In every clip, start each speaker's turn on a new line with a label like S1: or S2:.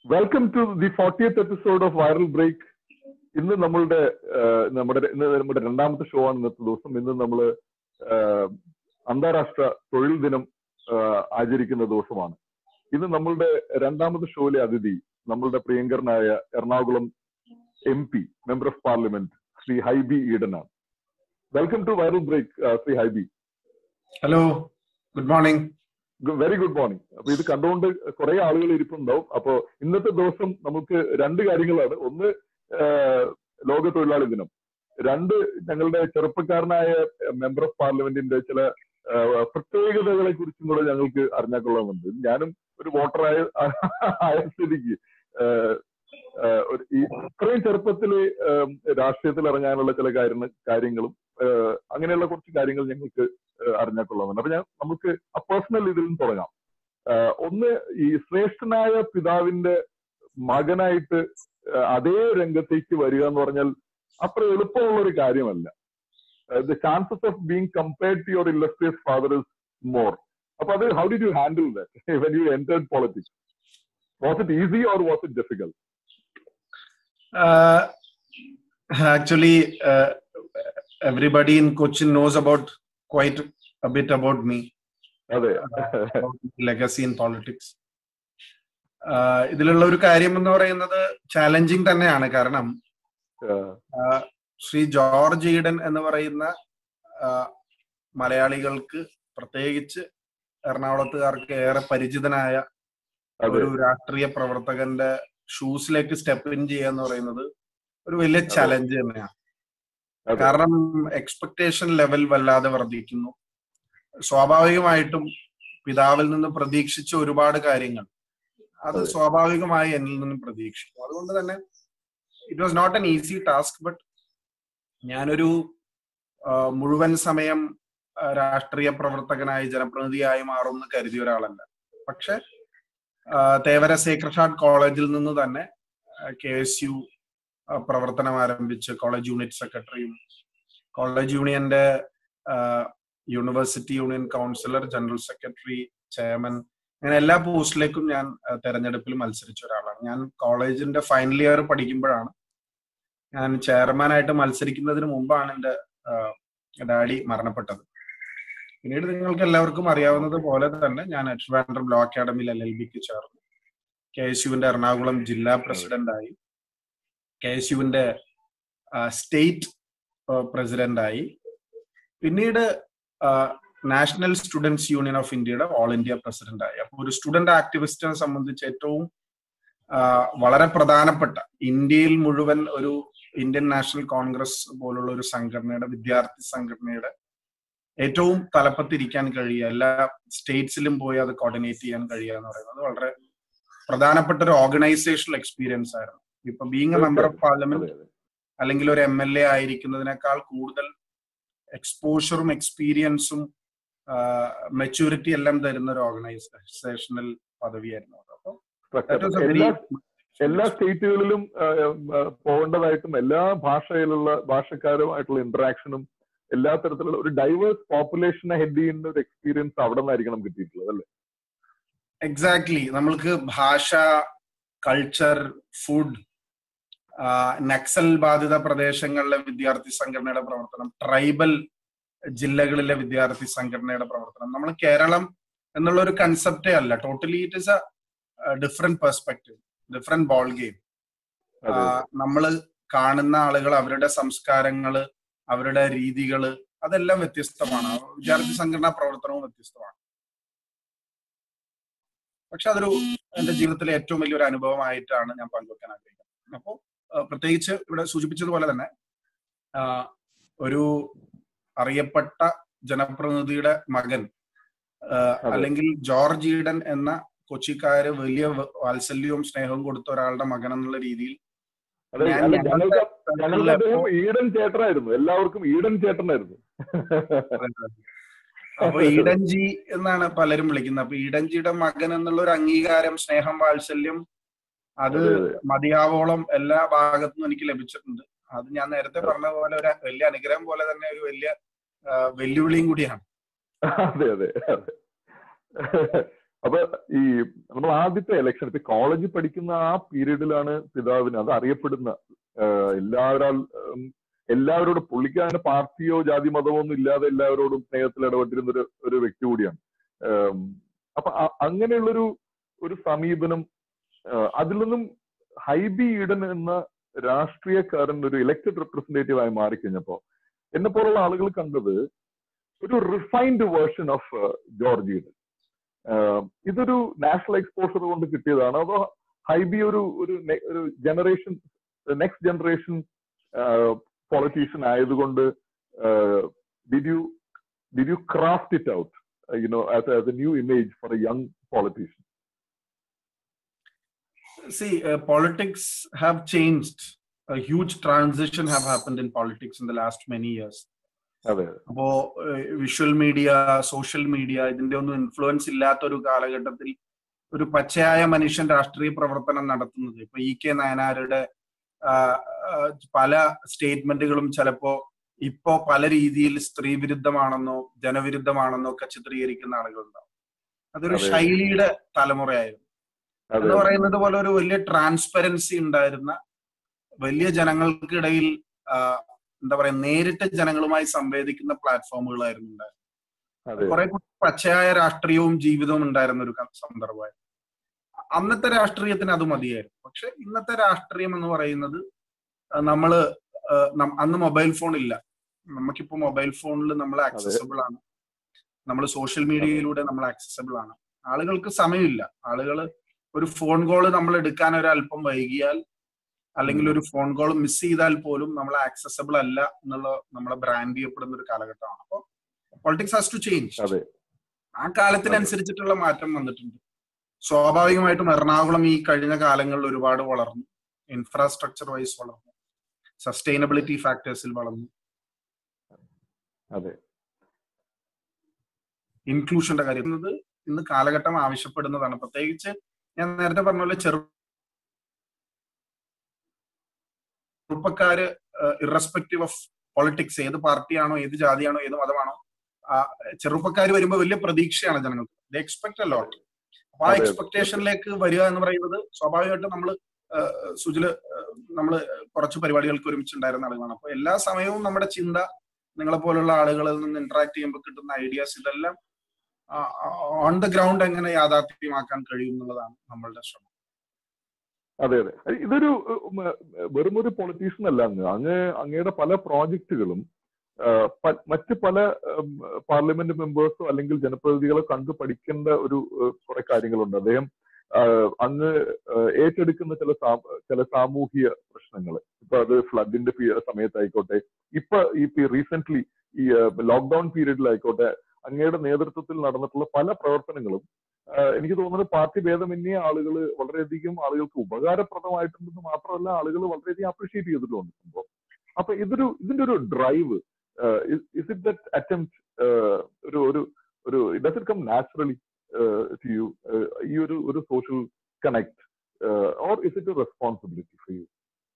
S1: Welcome to the fortieth episode of viral break ഇന്ന് നമ്മളുടെ നമ്മുടെ ഇന്ന് നമ്മുടെ രണ്ടാമത്തെ ഷോ ആണ് ഇന്നത്തെ ദിവസം ഇന്ന് നമ്മൾ അന്താരാഷ്ട്ര തൊഴിൽ ദിനം ആചരിക്കുന്ന ദിവസമാണ് ഇന്ന് നമ്മളുടെ രണ്ടാമത്തെ ഷോയിലെ അതിഥി നമ്മളുടെ പ്രിയങ്കരനായ Ernakulam M P member of parliament Shri Hibi ഈഡനാണ് welcome to viral break Shri Hibi
S2: hello good morning
S1: very good morning അപ്പൊ ഇത് കണ്ടുകൊണ്ട് കുറെ ആളുകൾ ഇരിപ്പുണ്ടാവും അപ്പോ ഇന്നത്തെ ദിവസം നമുക്ക് രണ്ട് കാര്യങ്ങളാണ് ഒന്ന് ലോക തൊഴിലാളി ദിനം രണ്ട് ഞങ്ങളുടെ ചെറുപ്പക്കാരനായ മെമ്പർ ഓഫ് പാർലമെന്റിന്റെ ചില പ്രത്യേകതകളെ കുറിച്ചും കൂടെ ഞങ്ങൾക്ക് അറിഞ്ഞാൽ കൊള്ളാമെന്നുണ്ട് ഞാനും ഒരു വോട്ടറായ ആയ സ്ഥിതിക്ക് ഈ ഇത്രയും ചെറുപ്പത്തിൽ രാഷ്ട്രീയത്തിൽ ഇറങ്ങാനുള്ള ചില കാര്യങ്ങളും അങ്ങനെയുള്ള കുറച്ച് കാര്യങ്ങൾ ഞങ്ങൾക്ക് അറിഞ്ഞാൽ കൊള്ളാമെന്ന് അപ്പൊ ഞാൻ നമുക്ക് ആ പേഴ്സണൽ ഇതിൽ നിന്ന് തുടങ്ങാം ഒന്ന് ഈ ശ്രേഷ്ഠനായ പിതാവിന്റെ മകനായിട്ട് അതേ രംഗത്തേക്ക് വരിക എന്ന് പറഞ്ഞാൽ അത്ര എളുപ്പമുള്ള ഒരു കാര്യമല്ല the chances of being compared to your illustrious father is more അപ്പൊ അത് how did you handle that when you entered politics was it easy or was it difficult
S2: actually everybody in Cochin knows about quite a bit about me.
S1: അതെ
S2: legacy in politics ഇതിലുള്ള ഒരു കാര്യം എന്ന് പറയുന്നത് challenging തന്നെയാണ് കാരണം Shri George Eden എന്ന് പറയുന്ന മലയാളികൾക്ക് പ്രത്യേകിച്ച് എറണാകുളത്തുകാർക്ക് ഏറെ പരിചിതനായ ഒരു രാഷ്ട്രീയ പ്രവർത്തകന്റെ ഷൂസിലേക്ക് സ്റ്റെപ്പ് ഇൻ ചെയ്യുക എന്ന് പറയുന്നത് ഒരു വലിയ ചലഞ്ച് തന്നെയാണ് കാരണം എക്സ്പെക്ടേഷൻ ലെവൽ വല്ലാതെ വർദ്ധിക്കുന്നു സ്വാഭാവികമായിട്ടും പിതാവിൽ നിന്ന് പ്രതീക്ഷിച്ച ഒരുപാട് കാര്യങ്ങൾ അത് സ്വാഭാവികമായി എന്നിൽ നിന്നും പ്രതീക്ഷിക്കും അതുകൊണ്ട് തന്നെ it was not an easy task but ഞാനൊരു മുഴുവൻ സമയം രാഷ്ട്രീയ പ്രവർത്തകനായി ജനപ്രതിനിധിയായി മാറുമെന്ന് കരുതിയ ഒരാളല്ല പക്ഷെ തേവര സേക്രഡ് ഹാർട്ട് കോളേജിൽ നിന്ന് തന്നെ കെ എസ് യു പ്രവർത്തനം ആരംഭിച്ച് കോളേജ് യൂണിറ്റ് സെക്രട്ടറിയും കോളേജ് യൂണിയന്റെ university union councillor general secretary chairman അങ്ങനെ എല്ലാ പോസ്റ്റിലേക്കും ഞാൻ തെരഞ്ഞെടുപ്പിൽ മത്സരിച്ച ഒരാളാണ് ഞാൻ കോളേജിന്റെ ഫൈനൽ ഇയർ പഠിക്കുമ്പോഴാണ് ഞാൻ ചെയർമാനായിട്ട് മത്സരിക്കുന്നതിന് മുമ്പാണ് എൻ്റെ ഡാഡി മരണപ്പെട്ടത് പിന്നീട് നിങ്ങൾക്ക് എല്ലാവർക്കും അറിയാവുന്നത് പോലെ തന്നെ ഞാൻ ട്രിവാൻഡ്രം ലോ അക്കാഡമിയിൽ എൽ എൽ ബിക്ക് ചേർന്നു കെ എസ് യുവിന്റെ എറണാകുളം ജില്ലാ പ്രസിഡന്റായി കെ എസ് യുവിന്റെ സ്റ്റേറ്റ് പ്രസിഡന്റായി പിന്നീട് നാഷണൽ സ്റ്റുഡൻസ് യൂണിയൻ ഓഫ് ഇന്ത്യയുടെ ഓൾ ഇന്ത്യ പ്രസിഡന്റായി അപ്പോൾ ഒരു സ്റ്റുഡന്റ് ആക്ടിവിസ്റ്റിനെ സംബന്ധിച്ച് ഏറ്റവും വളരെ പ്രധാനപ്പെട്ട ഇന്ത്യയിൽ മുഴുവൻ ഒരു ഇന്ത്യൻ നാഷണൽ കോൺഗ്രസ് പോലുള്ള ഒരു സംഘടനയുടെ വിദ്യാർത്ഥി സംഘടനയുടെ ഏറ്റവും തലപ്പത്തിരിക്കാൻ കഴിയുക എല്ലാ സ്റ്റേറ്റ്സിലും പോയി അത് കോർഡിനേറ്റ് ചെയ്യാൻ കഴിയുക എന്ന് പറയുന്നത് വളരെ പ്രധാനപ്പെട്ട ഒരു ഓർഗനൈസേഷണൽ എക്സ്പീരിയൻസ് ആയിരുന്നു ഇപ്പൊ being a member of parliament അല്ലെങ്കിൽ ഒരു എം എൽ എ ആയിരിക്കുന്നതിനേക്കാൾ കൂടുതൽ എക്സ്പോഷറും എക്സ്പീരിയൻസും മെച്യൂരിറ്റി എല്ലാം തരുന്ന ഒരു ഓർഗനൈസേഷണൽ പദവിയായിരുന്നു
S1: എല്ലാ സ്റ്റേറ്റുകളിലും പോകേണ്ടതായിട്ടും എല്ലാ ഭാഷയിലുള്ള ഭാഷക്കാരുമായിട്ടുള്ള ഇന്ററാക്ഷനും എല്ലാ തരത്തിലുള്ള ഒരു ഡൈവേഴ്സ് പോപ്പുലേഷനെ ഹെഡ് ചെയ്യുന്ന ഒരു എക്സ്പീരിയൻസ് അവിടെ നിന്നായിരിക്കണം കിട്ടിയിട്ടുള്ളത് അല്ലേ
S2: എക്സാക്ട്ലി നമ്മൾക്ക് ഭാഷ കൾച്ചർ ഫുഡ് നക്സൽ ബാധിത പ്രദേശങ്ങളിലെ വിദ്യാർത്ഥി സംഘടനയുടെ പ്രവർത്തനം ട്രൈബൽ ജില്ലകളിലെ വിദ്യാർത്ഥി സംഘടനയുടെ പ്രവർത്തനം നമ്മൾ കേരളം എന്നുള്ള ഒരു കൺസെപ്റ്റേ അല്ല totally it is a different perspective different ball game നമ്മൾ കാണുന്ന ആളുകൾ അവരുടെ സംസ്കാരങ്ങള് അവരുടെ രീതികള് അതെല്ലാം വ്യത്യസ്തമാണ് വിദ്യാർത്ഥി സംഘടനാ പ്രവർത്തനവും വ്യത്യസ്തമാണ് പക്ഷെ അതൊരു എന്റെ ജീവിതത്തിലെ ഏറ്റവും വലിയൊരു അനുഭവമായിട്ടാണ് ഞാൻ പങ്കുവെക്കാൻ ആഗ്രഹിക്കുന്നത് അപ്പോൾ പ്രത്യേകിച്ച് ഇവിടെ സൂചിപ്പിച്ചതുപോലെ തന്നെ ഒരു അറിയപ്പെട്ട ജനപ്രതിനിധിയുടെ മകൻ അല്ലെങ്കിൽ ജോർജ് ഈഡൻ എന്ന കൊച്ചിക്കാര് വലിയ വാത്സല്യവും സ്നേഹവും കൊടുത്ത ഒരാളുടെ മകൻ എന്നുള്ള രീതിയിൽ
S1: ഈഡൻ ചേട്ടനായിരുന്നു എല്ലാവർക്കും ഈഡൻ ചേട്ടനായിരുന്നു
S2: അപ്പൊ ഈഡൻജി എന്നാണ് പലരും വിളിക്കുന്നത് അപ്പൊ ഈഡൻജിയുടെ മകൻ എന്നുള്ള ഒരു അംഗീകാരം സ്നേഹം വാത്സല്യം അത് മതിയാവോളം എല്ലാ ഭാഗത്തുനിന്നും എനിക്ക് ലഭിച്ചിട്ടുണ്ട് അത് ഞാൻ നേരത്തെ പറഞ്ഞ പോലെ ഒരു വലിയ അനുഗ്രഹം പോലെ തന്നെ ഒരു വലിയ വെല്ലുവിളിയും കൂടിയാണ്
S1: അതെ അതെ അപ്പൊ ഈ നമ്മൾ ആദ്യത്തെ ഇലക്ഷൻ ഇപ്പൊ കോളേജിൽ പഠിക്കുന്ന ആ പീരീഡിലാണ് പിതാവിന് അത് അറിയപ്പെടുന്ന എല്ലാവരാൽ എല്ലാവരോടും പുള്ളിക്ക് അങ്ങനെ പാർട്ടിയോ ജാതി മതമോ ഒന്നും ഇല്ലാതെ എല്ലാവരോടും സ്നേഹത്തിൽ ഇടപെട്ടിരുന്ന ഒരു ഒരു വ്യക്തി കൂടിയാണ് അപ്പൊ അങ്ങനെയുള്ളൊരു ഒരു സമീപനം അതിൽ നിന്നും ഹൈബി ഈഡൻ എന്ന രാഷ്ട്രീയക്കാരൻ ഒരു ഇലക്ടഡ് റെപ്രസെന്റേറ്റീവ് ആയി മാറിക്കഴിഞ്ഞപ്പോ എന്നെ പോലുള്ള ആളുകൾ കണ്ടത് ഒരു refined version of George Eden ഇതൊരു നാഷണൽ എക്സ്പോഷർ കൊണ്ട് കിട്ടിയതാണ് അതോ ഹൈബി ഒരു ഒരു ഒരു ജനറേഷൻ നെക്സ്റ്റ് ജനറേഷൻ പൊളിറ്റീഷ്യൻ ആയതുകൊണ്ട് did you did you craft it out you know as as a new image for a young politician
S2: see uh, politics have changed a huge transition have happened in politics in the last many years അപ്പോ visual media social media ഇതിന്റെ ഒന്നും influence ഇല്ലാത്ത ഒരു കാലഘട്ടത്തിൽ ഒരു പച്ചയായ മനുഷ്യൻ രാഷ്ട്രീയ പ്രവർത്തനം നടത്തുന്നത് ഇപ്പൊ ഇ കെ നയനാരുടെ പല സ്റ്റേറ്റ്മെന്റുകളും ചിലപ്പോ ഇപ്പോ പല രീതിയിൽ സ്ത്രീ വിരുദ്ധമാണെന്നോ ജനവിരുദ്ധമാണെന്നോ ഒക്കെ ചിത്രീകരിക്കുന്ന ആളുകളുണ്ടാവും അതൊരു ശൈലിയുടെ തലമുറയായിരുന്നു എന്ന് പറയുന്നത് പോലെ ഒരു വലിയ ട്രാൻസ്പെറൻസി ഉണ്ടായിരുന്ന വലിയ ജനങ്ങൾക്കിടയിൽ എന്താ പറയാ നേരിട്ട് ജനങ്ങളുമായി സംവേദിക്കുന്ന പ്ലാറ്റ്ഫോമുകളായിരുന്നു ഉണ്ടായിരുന്നത് കുറെ പച്ചയായ രാഷ്ട്രീയവും ജീവിതവും ഉണ്ടായിരുന്ന ഒരു സന്ദർഭമായിരുന്നു അന്നത്തെ രാഷ്ട്രീയത്തിന് അത് മതിയായിരുന്നു പക്ഷെ ഇന്നത്തെ രാഷ്ട്രീയം എന്ന് പറയുന്നത് നമ്മള് അന്ന് മൊബൈൽ ഫോൺ ഇല്ല നമുക്കിപ്പോ മൊബൈൽ ഫോണിൽ നമ്മൾ ആക്സസബിൾ ആണ് നമ്മൾ സോഷ്യൽ മീഡിയയിലൂടെ നമ്മൾ ആക്സസബിൾ ആണ് ആളുകൾക്ക് സമയമില്ല ആളുകൾ ഒരു ഫോൺ കോൾ നമ്മൾ എടുക്കാൻ ഒരു അല്പം വൈകിയാൽ അല്ലെങ്കിൽ ഒരു ഫോൺ കോൾ മിസ് ചെയ്താൽ പോലും നമ്മൾ ആക്സസബിൾ അല്ല എന്നുള്ള നമ്മളെ ബ്രാൻഡ് ചെയ്യപ്പെടുന്ന ഒരു കാലഘട്ടമാണ് അപ്പോൾ പൊളിറ്റിക്സ് ഹാസ് ടു ചേഞ്ച് ആ കാലത്തിനനുസരിച്ചിട്ടുള്ള മാറ്റം വന്നിട്ടുണ്ട് സ്വാഭാവികമായിട്ടും എറണാകുളം ഈ കഴിഞ്ഞ കാലങ്ങളിൽ ഒരുപാട് വളർന്നു ഇൻഫ്രാസ്ട്രക്ചർ വൈസ് വളർന്നു സസ്റ്റൈനബിലിറ്റി ഫാക്ടേഴ്സിൽ വളർന്നു
S1: അതെ
S2: ഇൻക്ലൂഷന്റെ കാര്യം ഇന്ന് കാലഘട്ടം ആവശ്യപ്പെടുന്നതാണ് പ്രത്യേകിച്ച് ഞാൻ നേരത്തെ പറഞ്ഞ പോലെ ചെറു ചെറുപ്പക്കാര് ഇറസ്പെക്റ്റീവ് ഓഫ് പൊളിറ്റിക്സ് ഏത് പാർട്ടിയാണോ ഏത് ജാതിയാണോ ഏത് മതമാണോ ചെറുപ്പക്കാർ വരുമ്പോൾ വലിയ പ്രതീക്ഷയാണ് ജനങ്ങൾക്ക് ദ എക്സ്പെക്ട് എ ലോട്ട് അപ്പൊ ആ എക്സ്പെക്ടേഷനിലേക്ക് വരിക എന്ന് പറയുന്നത് സ്വാഭാവികമായിട്ടും നമ്മൾ സുജില് നമ്മൾ കുറച്ച് പരിപാടികൾക്ക് ഒരുമിച്ചുണ്ടായിരുന്ന ആളുകളാണ് അപ്പൊ എല്ലാ സമയവും നമ്മുടെ ചിന്ത നിങ്ങളെ പോലുള്ള ആളുകളിൽ നിന്ന് ഇന്ററാക്ട് ചെയ്യുമ്പോൾ കിട്ടുന്ന ഐഡിയാസ് ഇതെല്ലാം ഓൺ ദ ഗ്രൗണ്ട് എങ്ങനെ യാഥാർത്ഥ്യമാക്കാൻ കഴിയും എന്നുള്ളതാണ് നമ്മളുടെ ശ്രമം
S1: അതെ അതെ ഇതൊരു വെറും ഒരു പൊളിറ്റീഷ്യൻ അല്ല അങ്ങ് അങ്ങ് അങ്ങയുടെ പല പ്രോജക്റ്റുകളും മറ്റ് പല പാർലമെന്റ് മെമ്പേഴ്സോ അല്ലെങ്കിൽ ജനപ്രതിനിധികളോ കണ്ടു പഠിക്കേണ്ട ഒരു കുറെ കാര്യങ്ങളുണ്ട് അദ്ദേഹം അങ്ങ് ഏറ്റെടുക്കുന്ന ചില ചില സാമൂഹിക പ്രശ്നങ്ങൾ ഇപ്പൊ അത് ഫ്ലഡിന്റെ സമയത്തായിക്കോട്ടെ ഇപ്പൊ ഈ റീസെന്റ് ഈ ലോക്ക്ഡൌൺ പീരീഡിലായിക്കോട്ടെ അങ്ങയുടെ നേതൃത്വത്തിൽ നടന്നിട്ടുള്ള പല പ്രവർത്തനങ്ങളും എനിക്ക് തോന്നുന്നത് പാർട്ടി ഭേദമന്യേ ആളുകൾ വളരെയധികം ആളുകൾക്ക് ഉപകാരപ്രദമായിട്ടുണ്ടെന്ന് മാത്രമല്ല ആളുകൾ വളരെയധികം അപ്രീഷിയേറ്റ് ചെയ്തിട്ടുണ്ട് സംഭവം അപ്പൊ ഇതൊരു ഇതിന്റെ ഒരു drive is it that attempt ഒരു ഒരു ഒരു does it come naturally to you ഈ ഒരു ഒരു social connect or is it a responsibility for you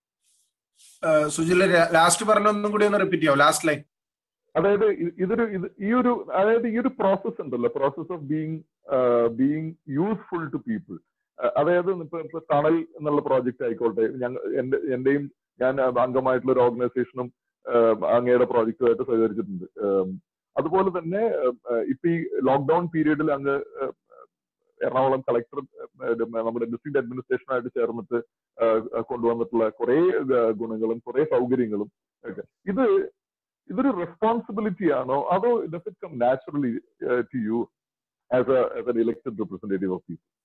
S2: Sujila last പറഞ്ഞൊന്നും കൂടി ഒന്ന് റിപ്പീറ്റ് ചെയ്യാം ലാസ്റ്റ് ലൈൻ
S1: അതായത് ഇതൊരു ഇത് ഈ ഒരു അതായത് ഈ ഒരു പ്രോസസ് ഉണ്ടല്ലോ process of being being useful to people അതായത് ഇപ്പൊ ഇപ്പൊ തണൽ എന്നുള്ള പ്രോജക്റ്റ് ആയിക്കോട്ടെ ഞങ്ങൾ എന്റെ എന്റെയും ഞാൻ അംഗമായിട്ടുള്ള ഒരു ഓർഗനൈസേഷനും അങ്ങയുടെ പ്രോജക്റ്റുമായിട്ട് സഹകരിച്ചിട്ടുണ്ട് അതുപോലെ തന്നെ ഇപ്പൊ ഈ ലോക്ക്ഡൌൺ പീരീഡിൽ അങ്ങ് എറണാകുളം കളക്ടർ നമ്മുടെ ഡിസ്ട്രിക്ട് അഡ്മിനിസ്ട്രേഷനായിട്ട് ചേർന്നിട്ട് കൊണ്ടുവന്നിട്ടുള്ള കുറെ ഗുണങ്ങളും കുറെ സൗകര്യങ്ങളും ഒക്കെ ഇത് ഇതൊരു റെസ്പോൺസിബിലിറ്റി ആണോ അതോ does it come naturally to you as as an elected representative of people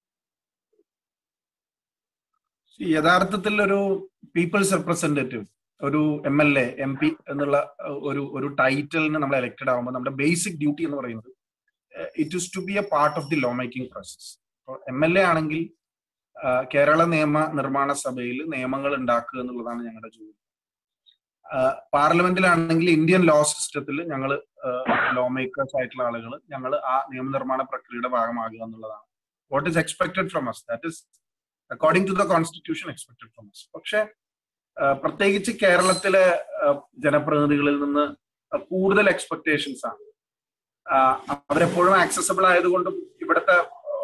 S2: യഥാർത്ഥത്തിൽ ഒരു പീപ്പിൾസ് റെപ്രസെന്റേറ്റീവ് ഒരു M L A M P എന്നുള്ള ഒരു ഒരു ടൈറ്റിലിന് നമ്മൾ എലക്റ്റഡ് ആകുമ്പോൾ നമ്മുടെ ബേസിക് ഡ്യൂട്ടി എന്ന് പറയുന്നത് it is to be a part of the law making process M L A ആണെങ്കിൽ കേരള നിയമ നിർമ്മാണ സഭയിൽ നിയമങ്ങൾ ഉണ്ടാക്കുക എന്നുള്ളതാണ് ഞങ്ങളുടെ ജോലി പാർലമെന്റിലാണെങ്കിൽ ഇന്ത്യൻ ലോ സിസ്റ്റത്തിൽ ഞങ്ങൾ ലോ മേക്കേഴ്സ് ആയിട്ടുള്ള ആളുകൾ ഞങ്ങൾ ആ നിയമനിർമ്മാണ പ്രക്രിയയുടെ ഭാഗമാകുക എന്നുള്ളതാണ് what is expected from us that is according to the constitution expected from us പക്ഷെ പ്രത്യേകിച്ച് കേരളത്തിലെ ജനപ്രതിനിധികളിൽ നിന്ന് കൂടുതൽ എക്സ്പെക്ടേഷൻസ് ആണ് അവരെപ്പോഴും ആക്സസബിൾ ആയതുകൊണ്ടും ഇവിടുത്തെ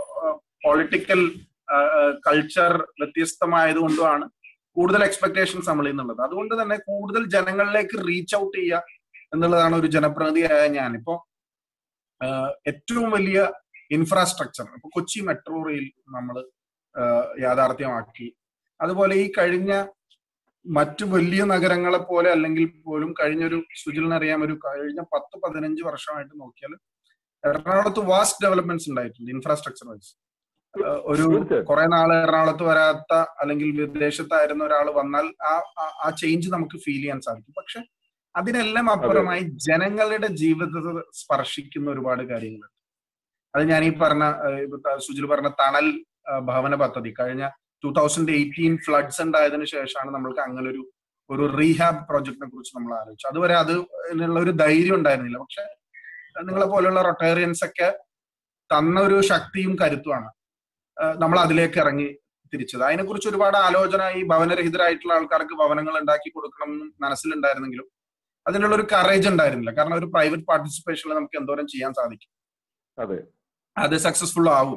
S2: പൊളിറ്റിക്കൽ കൾച്ചർ വ്യത്യസ്തമായതുകൊണ്ടുമാണ് കൂടുതൽ എക്സ്പെക്ടേഷൻസ് നമ്മൾ എന്നുള്ളത് അതുകൊണ്ട് തന്നെ കൂടുതൽ ജനങ്ങളിലേക്ക് റീച്ച് ഔട്ട് ചെയ്യുക എന്നുള്ളതാണ് ഒരു ജനപ്രതിനിധിയായ ഞാൻ ഇപ്പോ ഏറ്റവും വലിയ ഇൻഫ്രാസ്ട്രക്ചർ ഇപ്പൊ കൊച്ചി മെട്രോ റെയിൽ നമ്മൾ യാഥാർത്ഥ്യമാക്കി അതുപോലെ ഈ കഴിഞ്ഞ മറ്റു വലിയ നഗരങ്ങളെ പോലെ അല്ലെങ്കിൽ പോലും കഴിഞ്ഞൊരു സുജിലിനറിയാം ഒരു കഴിഞ്ഞ പത്ത് പതിനഞ്ച് വർഷമായിട്ട് നോക്കിയാൽ എറണാകുളത്ത് വാസ്റ്റ് ഡെവലപ്മെന്റ്സ് ഉണ്ടായിട്ടുണ്ട് ഇൻഫ്രാസ്ട്രക്ചർ വൈസ് ഒരു കുറെ നാള് എറണാകുളത്ത് വരാത്ത അല്ലെങ്കിൽ വിദേശത്തായിരുന്ന ഒരാൾ വന്നാൽ ആ ആ ചേഞ്ച് നമുക്ക് ഫീൽ ചെയ്യാൻ സാധിക്കും പക്ഷെ അതിനെല്ലാം അപ്പുറമായി ജനങ്ങളുടെ ജീവിതത്തെ സ്പർശിക്കുന്ന ഒരുപാട് കാര്യങ്ങളുണ്ട് അത് ഞാൻ ഈ പറഞ്ഞ സുജിൽ പറഞ്ഞ തണൽ ഭവന പദ്ധതി കഴിഞ്ഞ ടൂ തൗസൻഡ് എയ്റ്റീൻ ഫ്ലഡ്സ് ഉണ്ടായതിനു ശേഷമാണ് നമ്മൾക്ക് അങ്ങനെ ഒരു ഒരു റീഹാബ് പ്രോജക്റ്റിനെ കുറിച്ച് നമ്മൾ ആലോചിച്ചു അതുവരെ അത് എന്നുള്ള ഒരു ധൈര്യം ഉണ്ടായിരുന്നില്ല പക്ഷെ നിങ്ങളെ പോലെയുള്ള റൊട്ടേറിയൻസ് ഒക്കെ തന്ന ഒരു ശക്തിയും കരുത്തുമാണ് നമ്മൾ അതിലേക്ക് ഇറങ്ങി തിരിച്ചത് അതിനെക്കുറിച്ച് ഒരുപാട് ആലോചന ഈ ഭവനരഹിതരായിട്ടുള്ള ആൾക്കാർക്ക് ഭവനങ്ങൾ ഉണ്ടാക്കി കൊടുക്കണം എന്ന് മനസ്സിലുണ്ടായിരുന്നെങ്കിലും അതിനുള്ള ഒരു കറേജ് ഉണ്ടായിരുന്നില്ല കാരണം ഒരു പ്രൈവറ്റ് പാർട്ടിസിപ്പേഷനിൽ നമുക്ക് എന്തോരം ചെയ്യാൻ സാധിക്കും
S1: അതെ
S2: അത് സക്സസ്ഫുൾ ആവും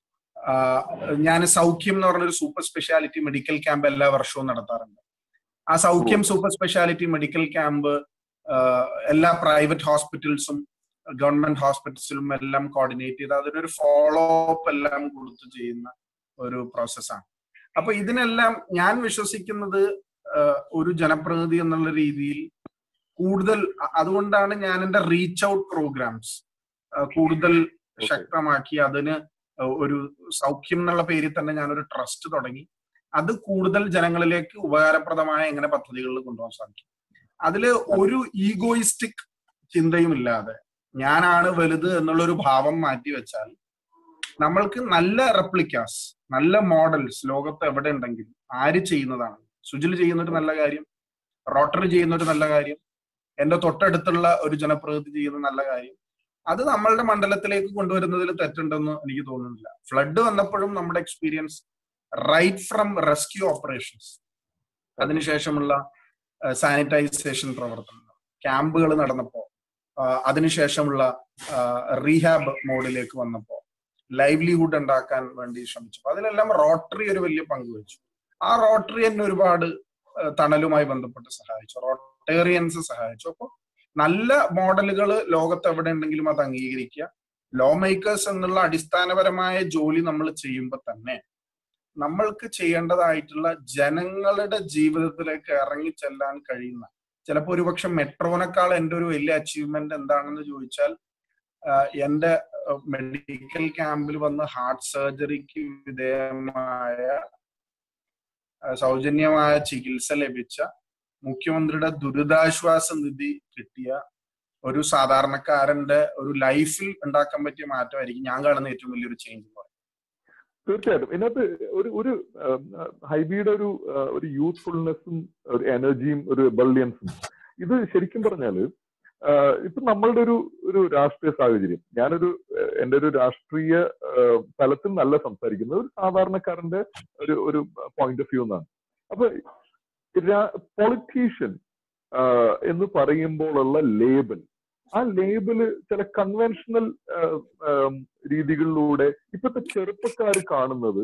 S2: ഞാൻ സൗഖ്യം എന്ന് പറഞ്ഞൊരു സൂപ്പർ സ്പെഷ്യാലിറ്റി മെഡിക്കൽ ക്യാമ്പ് എല്ലാ വർഷവും നടത്താറുണ്ട് ആ സൗഖ്യം സൂപ്പർ സ്പെഷ്യാലിറ്റി മെഡിക്കൽ ക്യാമ്പ് എല്ലാ പ്രൈവറ്റ് ഹോസ്പിറ്റൽസും ഗവൺമെന്റ് ഹോസ്പിറ്റൽസിലും എല്ലാം കോർഡിനേറ്റ് ചെയ്ത് അതിനൊരു ഫോളോ അപ്പ് എല്ലാം കൊടുത്ത് ചെയ്യുന്ന ഒരു പ്രോസസ്സാണ് അപ്പൊ ഇതിനെല്ലാം ഞാൻ വിശ്വസിക്കുന്നത് ഒരു ജനപ്രതിനിധി എന്നുള്ള രീതിയിൽ കൂടുതൽ അതുകൊണ്ടാണ് ഞാൻ എന്റെ റീച്ച് ഔട്ട് പ്രോഗ്രാംസ് കൂടുതൽ ശക്തമാക്കി അതിന് ഒരു സൗഖ്യം എന്നുള്ള പേരിൽ തന്നെ ഞാനൊരു ട്രസ്റ്റ് തുടങ്ങി അത് കൂടുതൽ ജനങ്ങളിലേക്ക് ഉപകാരപ്രദമായ എങ്ങനെ പദ്ധതികളിൽ കൊണ്ടുപോകാൻ സാധിക്കും അതില് ഒരു ഈഗോയിസ്റ്റിക് ചിന്തയും ഇല്ലാതെ ഞാനാണ് വലുത് എന്നുള്ളൊരു ഭാവം മാറ്റി വെച്ചാൽ നമ്മൾക്ക് നല്ല റെപ്ലിക്കാസ് നല്ല മോഡൽസ് ലോകത്ത് എവിടെ ഉണ്ടെങ്കിലും ആര് ചെയ്യുന്നതാണ് സുജിൽ ചെയ്യുന്ന ഒരു നല്ല കാര്യം റോട്ടറി ചെയ്യുന്ന ഒരു നല്ല കാര്യം എന്റെ തൊട്ടടുത്തുള്ള ഒരു ജനപ്രതിനിധി ചെയ്യുന്ന നല്ല കാര്യം അത് നമ്മളുടെ മണ്ഡലത്തിലേക്ക് കൊണ്ടുവരുന്നതിൽ തെറ്റുണ്ടെന്ന് എനിക്ക് തോന്നുന്നില്ല ഫ്ലഡ് വന്നപ്പോഴും നമ്മുടെ experience right from rescue operations അതിനുശേഷമുള്ള സാനിറ്റൈസേഷൻ പ്രവർത്തനങ്ങൾ ക്യാമ്പുകൾ നടന്നപ്പോ അതിനുശേഷമുള്ള റീഹാബ് മോഡിലേക്ക് വന്നപ്പോ ലൈവ്ലിഹുഡ് ഉണ്ടാക്കാൻ വേണ്ടി ശ്രമിച്ചപ്പോൾ അതിലെല്ലാം റോട്ടറി ഒരു വലിയ പങ്ക് വഹിച്ചു ആ റോട്ടറി എന്നെ ഒരുപാട് തണലുമായി ബന്ധപ്പെട്ട് സഹായിച്ചു റോട്ടേറിയൻസ് സഹായിച്ചു അപ്പോൾ നല്ല മോഡലുകൾ ലോകത്ത് എവിടെ ഉണ്ടെങ്കിലും അത് അംഗീകരിക്കുക ലോ മേക്കേഴ്സ് എന്നുള്ള അടിസ്ഥാനപരമായ ജോലി നമ്മൾ ചെയ്യുമ്പോൾ തന്നെ നമ്മൾക്ക് ചെയ്യേണ്ടതായിട്ടുള്ള ജനങ്ങളുടെ ജീവിതത്തിലേക്ക് ഇറങ്ങി ചെല്ലാൻ കഴിയുന്ന ചിലപ്പോൾ ഒരുപക്ഷെ മെട്രോനേക്കാൾ എൻ്റെ ഒരു വലിയ അച്ചീവ്മെന്റ് എന്താണെന്ന് ചോദിച്ചാൽ എൻ്റെ മെഡിക്കൽ ക്യാമ്പിൽ വന്ന് ഹാർട്ട് സർജറിക്ക് വിധേയമായ സൗജന്യമായ ചികിത്സ ലഭിച്ച മുഖ്യമന്ത്രിയുടെ ദുരിതാശ്വാസ നിധി കിട്ടിയ ഒരു സാധാരണക്കാരന്റെ ഒരു ലൈഫിൽ ഉണ്ടാക്കാൻ പറ്റിയ മാറ്റമായിരിക്കും ഞാൻ കാണുന്ന ഏറ്റവും വലിയൊരു ചേഞ്ച് എന്ന് പറയുന്നത്
S1: തീർച്ചയായിട്ടും ഇതിനകത്ത് ഒരു ഒരു ഹൈബിയുടെ ഒരു ഒരു യൂത്ത്ഫുൾനെസ്സും ഒരു എനർജിയും ഒരു ബള്ളിയൻസും ഇത് ശരിക്കും പറഞ്ഞാല് ഇപ്പൊ നമ്മളുടെ ഒരു ഒരു രാഷ്ട്രീയ സാഹചര്യം ഞാനൊരു എൻ്റെ ഒരു രാഷ്ട്രീയ തലത്തിൽ നല്ല സംസാരിക്കുന്നത് ഒരു സാധാരണക്കാരന്റെ ഒരു ഒരു പോയിന്റ് ഓഫ് വ്യൂ എന്നാണ് അപ്പൊ പൊളിറ്റീഷ്യൻ എന്ന് പറയുമ്പോഴുള്ള ലേബൽ ആ ലേബല് ചില കൺവെൻഷണൽ രീതികളിലൂടെ ഇപ്പോഴത്തെ ചെറുപ്പക്കാർ കാണുന്നത്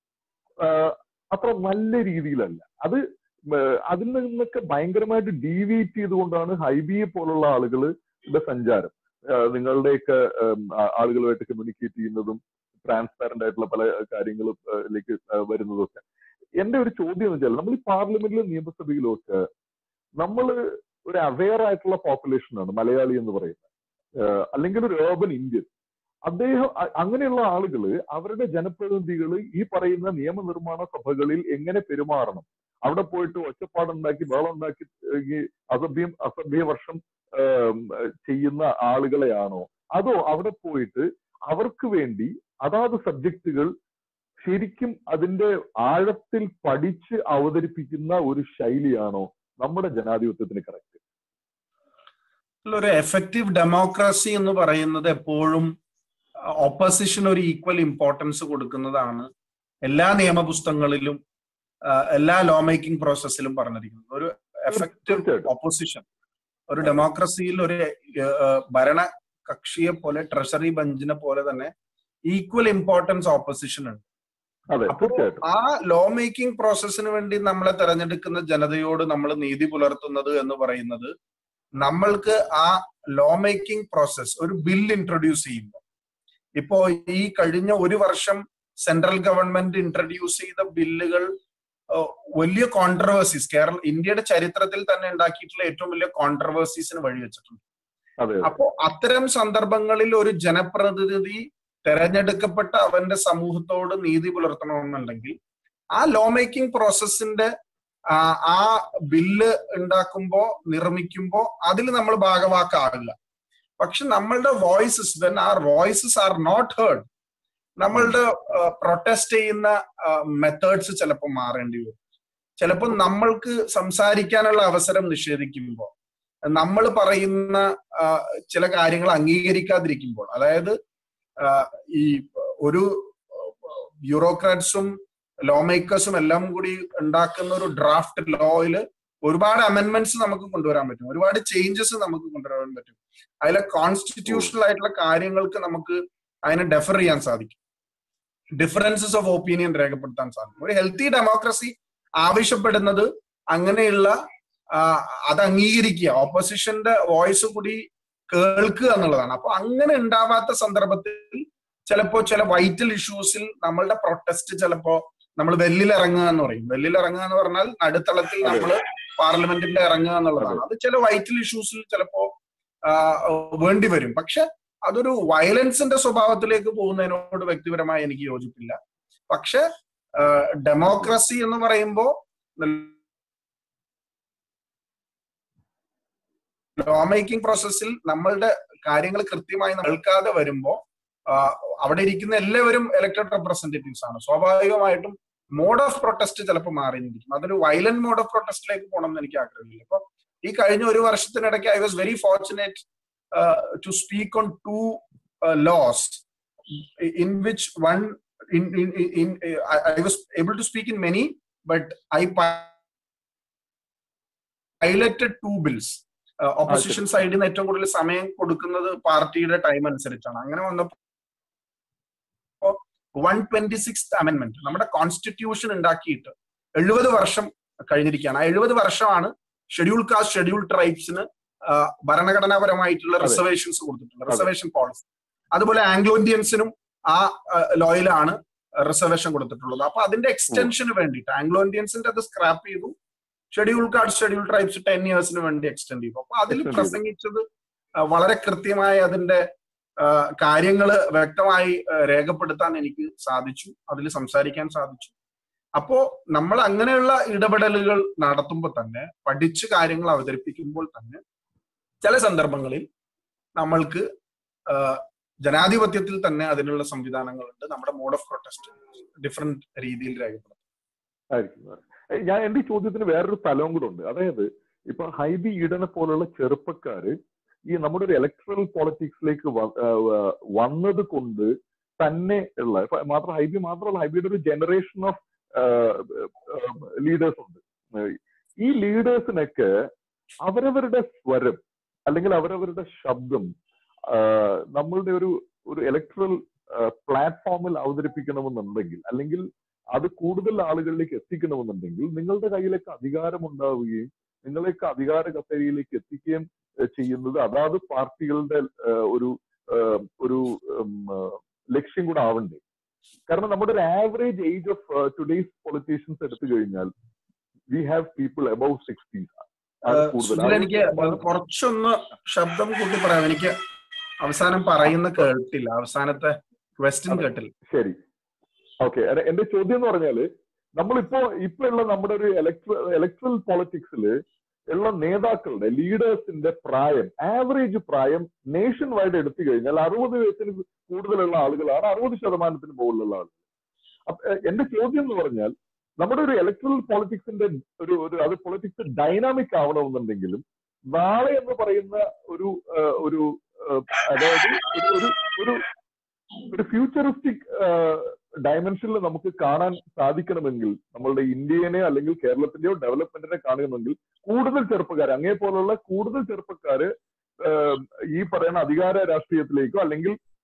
S1: അത്ര നല്ല രീതിയിലല്ല അത് അതിൽ നിന്നൊക്കെ ഭയങ്കരമായിട്ട് ഡീവിയേറ്റ് ചെയ്തുകൊണ്ടാണ് ഹൈബിയെ പോലുള്ള ആളുകളുടെ സഞ്ചാരം നിങ്ങളുടെയൊക്കെ ആളുകളുമായിട്ട് കമ്മ്യൂണിക്കേറ്റ് ചെയ്യുന്നതും ട്രാൻസ്പാരന്റ് ആയിട്ടുള്ള പല കാര്യങ്ങളിലേക്ക് വരുന്നതും ഒക്കെ എന്റെ ഒരു ചോദ്യം എന്ന് വെച്ചാൽ നമ്മൾ ഈ പാർലമെന്റിലും നിയമസഭയിലും ഒക്കെ നമ്മൾ ഒരു അവെയർ ആയിട്ടുള്ള പോപ്പുലേഷൻ ആണ് മലയാളി എന്ന് പറയുന്നത് അല്ലെങ്കിൽ ഒരു ഏർബൻ ഇന്ത്യൻ അദ്ദേഹം അങ്ങനെയുള്ള ആളുകൾ അവരുടെ ജനപ്രതിനിധികൾ ഈ പറയുന്ന നിയമനിർമ്മാണ സഭകളിൽ എങ്ങനെ പെരുമാറണം അവിടെ പോയിട്ട് ഒച്ചപ്പാടുണ്ടാക്കി ബഹളമുണ്ടാക്കി അസഭ്യം അസഭ്യ വർഷം ചെയ്യുന്ന ആളുകളെയാണോ അതോ അവിടെ പോയിട്ട് അവർക്ക് വേണ്ടി അതാത് സബ്ജക്റ്റുകൾ ശരിക്കും അതിന്റെ ആഴത്തിൽ പഠിച്ച് അവതരിപ്പിക്കുന്ന ഒരു ശൈലിയാണോ നമ്മുടെ ജനാധിപത്യത്തിന് കറക്റ്റ്
S2: ഒരു എഫക്റ്റീവ് ഡെമോക്രസി എന്ന് പറയുന്നത് എപ്പോഴും ഓപ്പോസിഷൻ ഒരു ഈക്വൽ ഇമ്പോർട്ടൻസ് കൊടുക്കുന്നതാണ് എല്ലാ നിയമപുസ്തകങ്ങളിലും എല്ലാ ലോ മേക്കിംഗ് പ്രോസസ്സിലും പറഞ്ഞിരിക്കുന്നത് ഒരു എഫക്റ്റീവ് ഓപ്പോസിഷൻ ഒരു ഡെമോക്രസിയിൽ ഒരു ഭരണ കക്ഷിയെ പോലെ ട്രഷറി ബെഞ്ചിനെ പോലെ തന്നെ ഈക്വൽ ഇമ്പോർട്ടൻസ് ഓപ്പോസിഷൻ ഉണ്ട്
S1: അതെ
S2: അപ്പോ
S1: തീർച്ചയായിട്ടും
S2: ആ ലോ മേക്കിംഗ് പ്രോസസ്സിന് വേണ്ടി നമ്മളെ തെരഞ്ഞെടുക്കുന്ന ജനതയോട് നമ്മൾ നീതി പുലർത്തുന്നത് എന്ന് പറയുന്നത് നമ്മൾക്ക് ആ ലോ മേക്കിംഗ് പ്രോസസ് ഒരു ബിൽ ഇൻട്രൊഡ്യൂസ് ചെയ്യുമ്പോൾ ഇപ്പോ ഈ കഴിഞ്ഞ ഒരു വർഷം സെൻട്രൽ ഗവൺമെന്റ് ഇൻട്രൊഡ്യൂസ് ചെയ്ത ബില്ലുകൾ ഏഹ്, വലിയ കോൺട്രവേഴ്സീസ് കേരള ഇന്ത്യയുടെ ചരിത്രത്തിൽ തന്നെ ഉണ്ടാക്കിയിട്ടുള്ള ഏറ്റവും വലിയ കോൺട്രവേഴ്സീസിന് വഴിവെച്ചിട്ടുണ്ട്
S1: അതെ
S2: അപ്പോ അത്തരം സന്ദർഭങ്ങളിൽ ഒരു ജനപ്രതിനിധി തെരഞ്ഞെടുക്കപ്പെട്ട അവന്റെ സമൂഹത്തോട് നീതി പുലർത്തണമെന്നുണ്ടെങ്കിൽ ആ ലോ മേക്കിംഗ് പ്രോസസ്സിന്റെ ആ ആ ബില്ല് ഉണ്ടാക്കുമ്പോ നിർമ്മിക്കുമ്പോ അതിൽ നമ്മൾ ഭാഗവാക്കാകില്ല പക്ഷെ നമ്മളുടെ voices when are voices are not heard നമ്മളുടെ പ്രൊട്ടസ്റ്റ് ചെയ്യുന്ന മെത്തേഡ്സ് ചിലപ്പോൾ മാറേണ്ടി വരും ചിലപ്പോൾ നമ്മൾക്ക് സംസാരിക്കാനുള്ള അവസരം നിഷേധിക്കുമ്പോൾ നമ്മൾ പറയുന്ന ആ, ചില കാര്യങ്ങൾ അംഗീകരിക്കാതിരിക്കുമ്പോൾ അതായത് ആ, ഈ ഒരു ബ്യൂറോക്രാറ്റ്സും ലോ മേക്കേഴ്സും എല്ലാം കൂടി ഉണ്ടാക്കുന്ന ഒരു ഡ്രാഫ്റ്റ് ലോയിൽ ഒരുപാട് അമെന്റ്മെന്റ്സ് നമുക്ക് കൊണ്ടുവരാൻ പറ്റും ഒരുപാട് ചേഞ്ചസ് നമുക്ക് കൊണ്ടുവരാൻ പറ്റും അതിലെ കോൺസ്റ്റിറ്റ്യൂഷണൽ ആയിട്ടുള്ള കാര്യങ്ങൾക്ക് നമുക്ക് അതിനെ ഡെഫർ ചെയ്യാൻ സാധിക്കും ഡിഫറൻസസ് ഓഫ് ഒപ്പീനിയൻ രേഖപ്പെടുത്താൻ സാധിക്കും ഒരു ഹെൽത്തി ഡെമോക്രസി ആവശ്യപ്പെടുന്നത് അങ്ങനെയുള്ള ആ, അത് അംഗീകരിക്കുക ഓപ്പോസിഷന്റെ വോയിസ് കൂടി കേൾക്കുക എന്നുള്ളതാണ് അപ്പൊ അങ്ങനെ ഉണ്ടാവാത്ത സന്ദർഭത്തിൽ ചിലപ്പോ ചില വൈറ്റൽ ഇഷ്യൂസിൽ നമ്മളുടെ പ്രൊട്ടസ്റ്റ് ചിലപ്പോ നമ്മൾ വെല്ലിൽ ഇറങ്ങുക എന്ന് പറയും വെല്ലിൽ ഇറങ്ങുക എന്ന് പറഞ്ഞാൽ നടുത്തളത്തിൽ നമ്മൾ പാർലമെന്റിൽ ഇറങ്ങുക എന്നുള്ളതാണ് അത് ചില വൈറ്റൽ ഇഷ്യൂസിൽ ചിലപ്പോ ആ, വേണ്ടി വരും പക്ഷെ അതൊരു വയലൻസിന്റെ സ്വഭാവത്തിലേക്ക് പോകുന്നതിനോട് വ്യക്തിപരമായി എനിക്ക് യോജിപ്പില്ല പക്ഷെ ഡെമോക്രസി എന്ന് പറയുമ്പോൾ ലോ മേക്കിംഗ് പ്രോസസ്സിൽ നമ്മളുടെ കാര്യങ്ങൾ കൃത്യമായി കേൾക്കാതെ വരുമ്പോൾ അവിടെ ഇരിക്കുന്ന എല്ലാവരും ഇലക്ടഡ് റെപ്രസെന്റേറ്റീവ്സ് ആണ് സ്വാഭാവികമായിട്ടും മോഡ് ഓഫ് പ്രൊട്ടസ്റ്റ് ചിലപ്പോൾ മാറി നിൽക്കും അതൊരു വയലന്റ് മോഡ് ഓഫ് പ്രൊട്ടസ്റ്റിലേക്ക് പോകണം എന്ന് എനിക്ക് ആഗ്രഹമില്ല അപ്പൊ ഈ കഴിഞ്ഞ ഒരു വർഷത്തിനിടയ്ക്ക് I was very fortunate to speak on two laws in which one in in in I, I was able to speak in many but i piloted two bills opposition സൈഡിൽ നിന്ന് ഏറ്റവും കൂടുതൽ സമയം കൊടുക്കുന്നത് പാർട്ടിയുടെ ടൈം അനുസരിച്ചാണ് അങ്ങനെ വന്നപ്പോ വൺ ട്വന്റി സിക്സ് അമെന്റ്മെന്റ് നമ്മുടെ കോൺസ്റ്റിറ്റ്യൂഷൻ ഉണ്ടാക്കിയിട്ട് എഴുപത് വർഷം കഴിഞ്ഞിരിക്കുകയാണ് ആ എഴുപത് വർഷമാണ് ഷെഡ്യൂൾ കാസ്റ്റ് ഷെഡ്യൂൾ ട്രൈബ്സിന് ഭരണഘടനാപരമായിട്ടുള്ള റിസർവേഷൻസ് കൊടുത്തിട്ടുള്ളത് റിസർവേഷൻ പോളിസി അതുപോലെ ആംഗ്ലോ ഇന്ത്യൻസിനും ആ ലോയിലാണ് റിസർവേഷൻ കൊടുത്തിട്ടുള്ളത് അപ്പൊ അതിന്റെ എക്സ്റ്റൻഷന് വേണ്ടിയിട്ട് ആംഗ്ലോ ഇന്ത്യൻസിന്റെ അത് സ്ക്രാപ്പ് ചെയ്തു schedule caste schedule tribes ten ഇയേഴ്സിന് വേണ്ടി എക്സ്റ്റെൻഡ് ചെയ്തു അപ്പൊ അതിൽ പ്രസംഗിച്ചത് വളരെ കൃത്യമായി അതിന്റെ കാര്യങ്ങൾ വ്യക്തമായി രേഖപ്പെടുത്താൻ എനിക്ക് സാധിച്ചു അതിൽ സംസാരിക്കാൻ സാധിച്ചു അപ്പോ നമ്മൾ അങ്ങനെയുള്ള ഇടപെടലുകൾ നടത്തുമ്പോൾ തന്നെ പഠിച്ച് കാര്യങ്ങൾ അവതരിപ്പിക്കുമ്പോൾ തന്നെ ചില സന്ദർഭങ്ങളിൽ നമ്മൾക്ക് ജനാധിപത്യത്തിൽ തന്നെ അതിനുള്ള സംവിധാനങ്ങളുണ്ട് നമ്മുടെ മോഡ് ഓഫ് പ്രൊട്ടസ്റ്റ് ഡിഫറെന്റ് രീതിയിൽ രേഖപ്പെടുത്തും
S1: ഞാൻ എന്റെ ചോദ്യത്തിന് വേറൊരു സ്ഥലവും കൂടെ ഉണ്ട് അതായത് ഇപ്പൊ ഹൈബി ഈഡനെ പോലുള്ള ചെറുപ്പക്കാര് ഈ നമ്മുടെ ഒരു ഇലക്ട്രൽ പോളിറ്റിക്സിലേക്ക് വന്നത് കൊണ്ട് തന്നെ ഉള്ള മാത്രം ഹൈബി മാത്രമല്ല ഹൈബിയുടെ ഒരു ജനറേഷൻ ഓഫ് ലീഡേഴ്സ് ഉണ്ട് ഈ ലീഡേഴ്സിനൊക്കെ അവരവരുടെ സ്വരം അല്ലെങ്കിൽ അവരവരുടെ ശബ്ദം നമ്മളുടെ ഒരു ഒരു ഇലക്ട്രൽ പ്ലാറ്റ്ഫോമിൽ അവതരിപ്പിക്കണമെന്നുണ്ടെങ്കിൽ അല്ലെങ്കിൽ അത് കൂടുതൽ ആളുകളിലേക്ക് എത്തിക്കണമെന്നുണ്ടെങ്കിൽ നിങ്ങളുടെ കയ്യിലേക്ക് അധികാരം ഉണ്ടാവുകയും നിങ്ങളെയൊക്കെ അധികാര കസേരയിലേക്ക് എത്തിക്കുകയും ചെയ്യുന്നത് അതാത് പാർട്ടികളുടെ ഒരു ഒരു ലക്ഷ്യം കൂടെ ആവണ്ടേ കാരണം നമ്മുടെ ഒരു average age of today's politicians എടുത്തു കഴിഞ്ഞാൽ we have people above sixty
S2: എനിക്ക് കുറച്ചൊന്ന് ശബ്ദം കൂട്ടി പറയാം എനിക്ക് അവസാനം പറയുന്ന കേട്ടില്ല അവസാനത്തെ ക്വസ്റ്റ്യൻ കേട്ടില്ല
S1: ശരി ഓക്കെ എന്റെ ചോദ്യം എന്ന് പറഞ്ഞാല് നമ്മളിപ്പോ ഇപ്പൊ ഉള്ള നമ്മുടെ ഒരു ഇലക്ട്ര ഇലക്ട്രൽ പോളിറ്റിക്സിൽ ഉള്ള നേതാക്കളുടെ ലീഡേഴ്സിന്റെ പ്രായം ആവറേജ് പ്രായം നേഷൻ വൈഡ് എടുത്തു കഴിഞ്ഞാൽ അറുപത് വയസ്സിന് കൂടുതലുള്ള ആളുകളാണ് അറുപത് ശതമാനത്തിന് മുകളിലുള്ള ആളുകൾ എന്റെ ചോദ്യം എന്ന് പറഞ്ഞാൽ നമ്മുടെ ഒരു ഇലക്ട്രൽ പോളിറ്റിക്സിന്റെ ഒരു ഒരു അത് പൊളിറ്റിക്സ് ഡൈനാമിക് ആവണമെന്നുണ്ടെങ്കിലും നാളെ എന്ന് പറയുന്ന ഒരു ഒരു അതായത് ഒരു ഒരു ഒരു ഫ്യൂച്ചറിസ്റ്റിക് ഡയമെൻഷനിൽ നമുക്ക് കാണാൻ സാധിക്കണമെങ്കിൽ നമ്മളുടെ ഇന്ത്യനെ അല്ലെങ്കിൽ കേരളത്തിന്റെയോ ഡെവലപ്മെന്റിനെ കാണുമെങ്കിൽ കൂടുതൽ ചെറുപ്പക്കാർ അങ്ങേ പോലുള്ള കൂടുതൽ ചെറുപ്പക്കാര് ഈ പറയുന്ന അധികാര രാഷ്ട്രീയത്തിലേക്കോ അല്ലെങ്കിൽ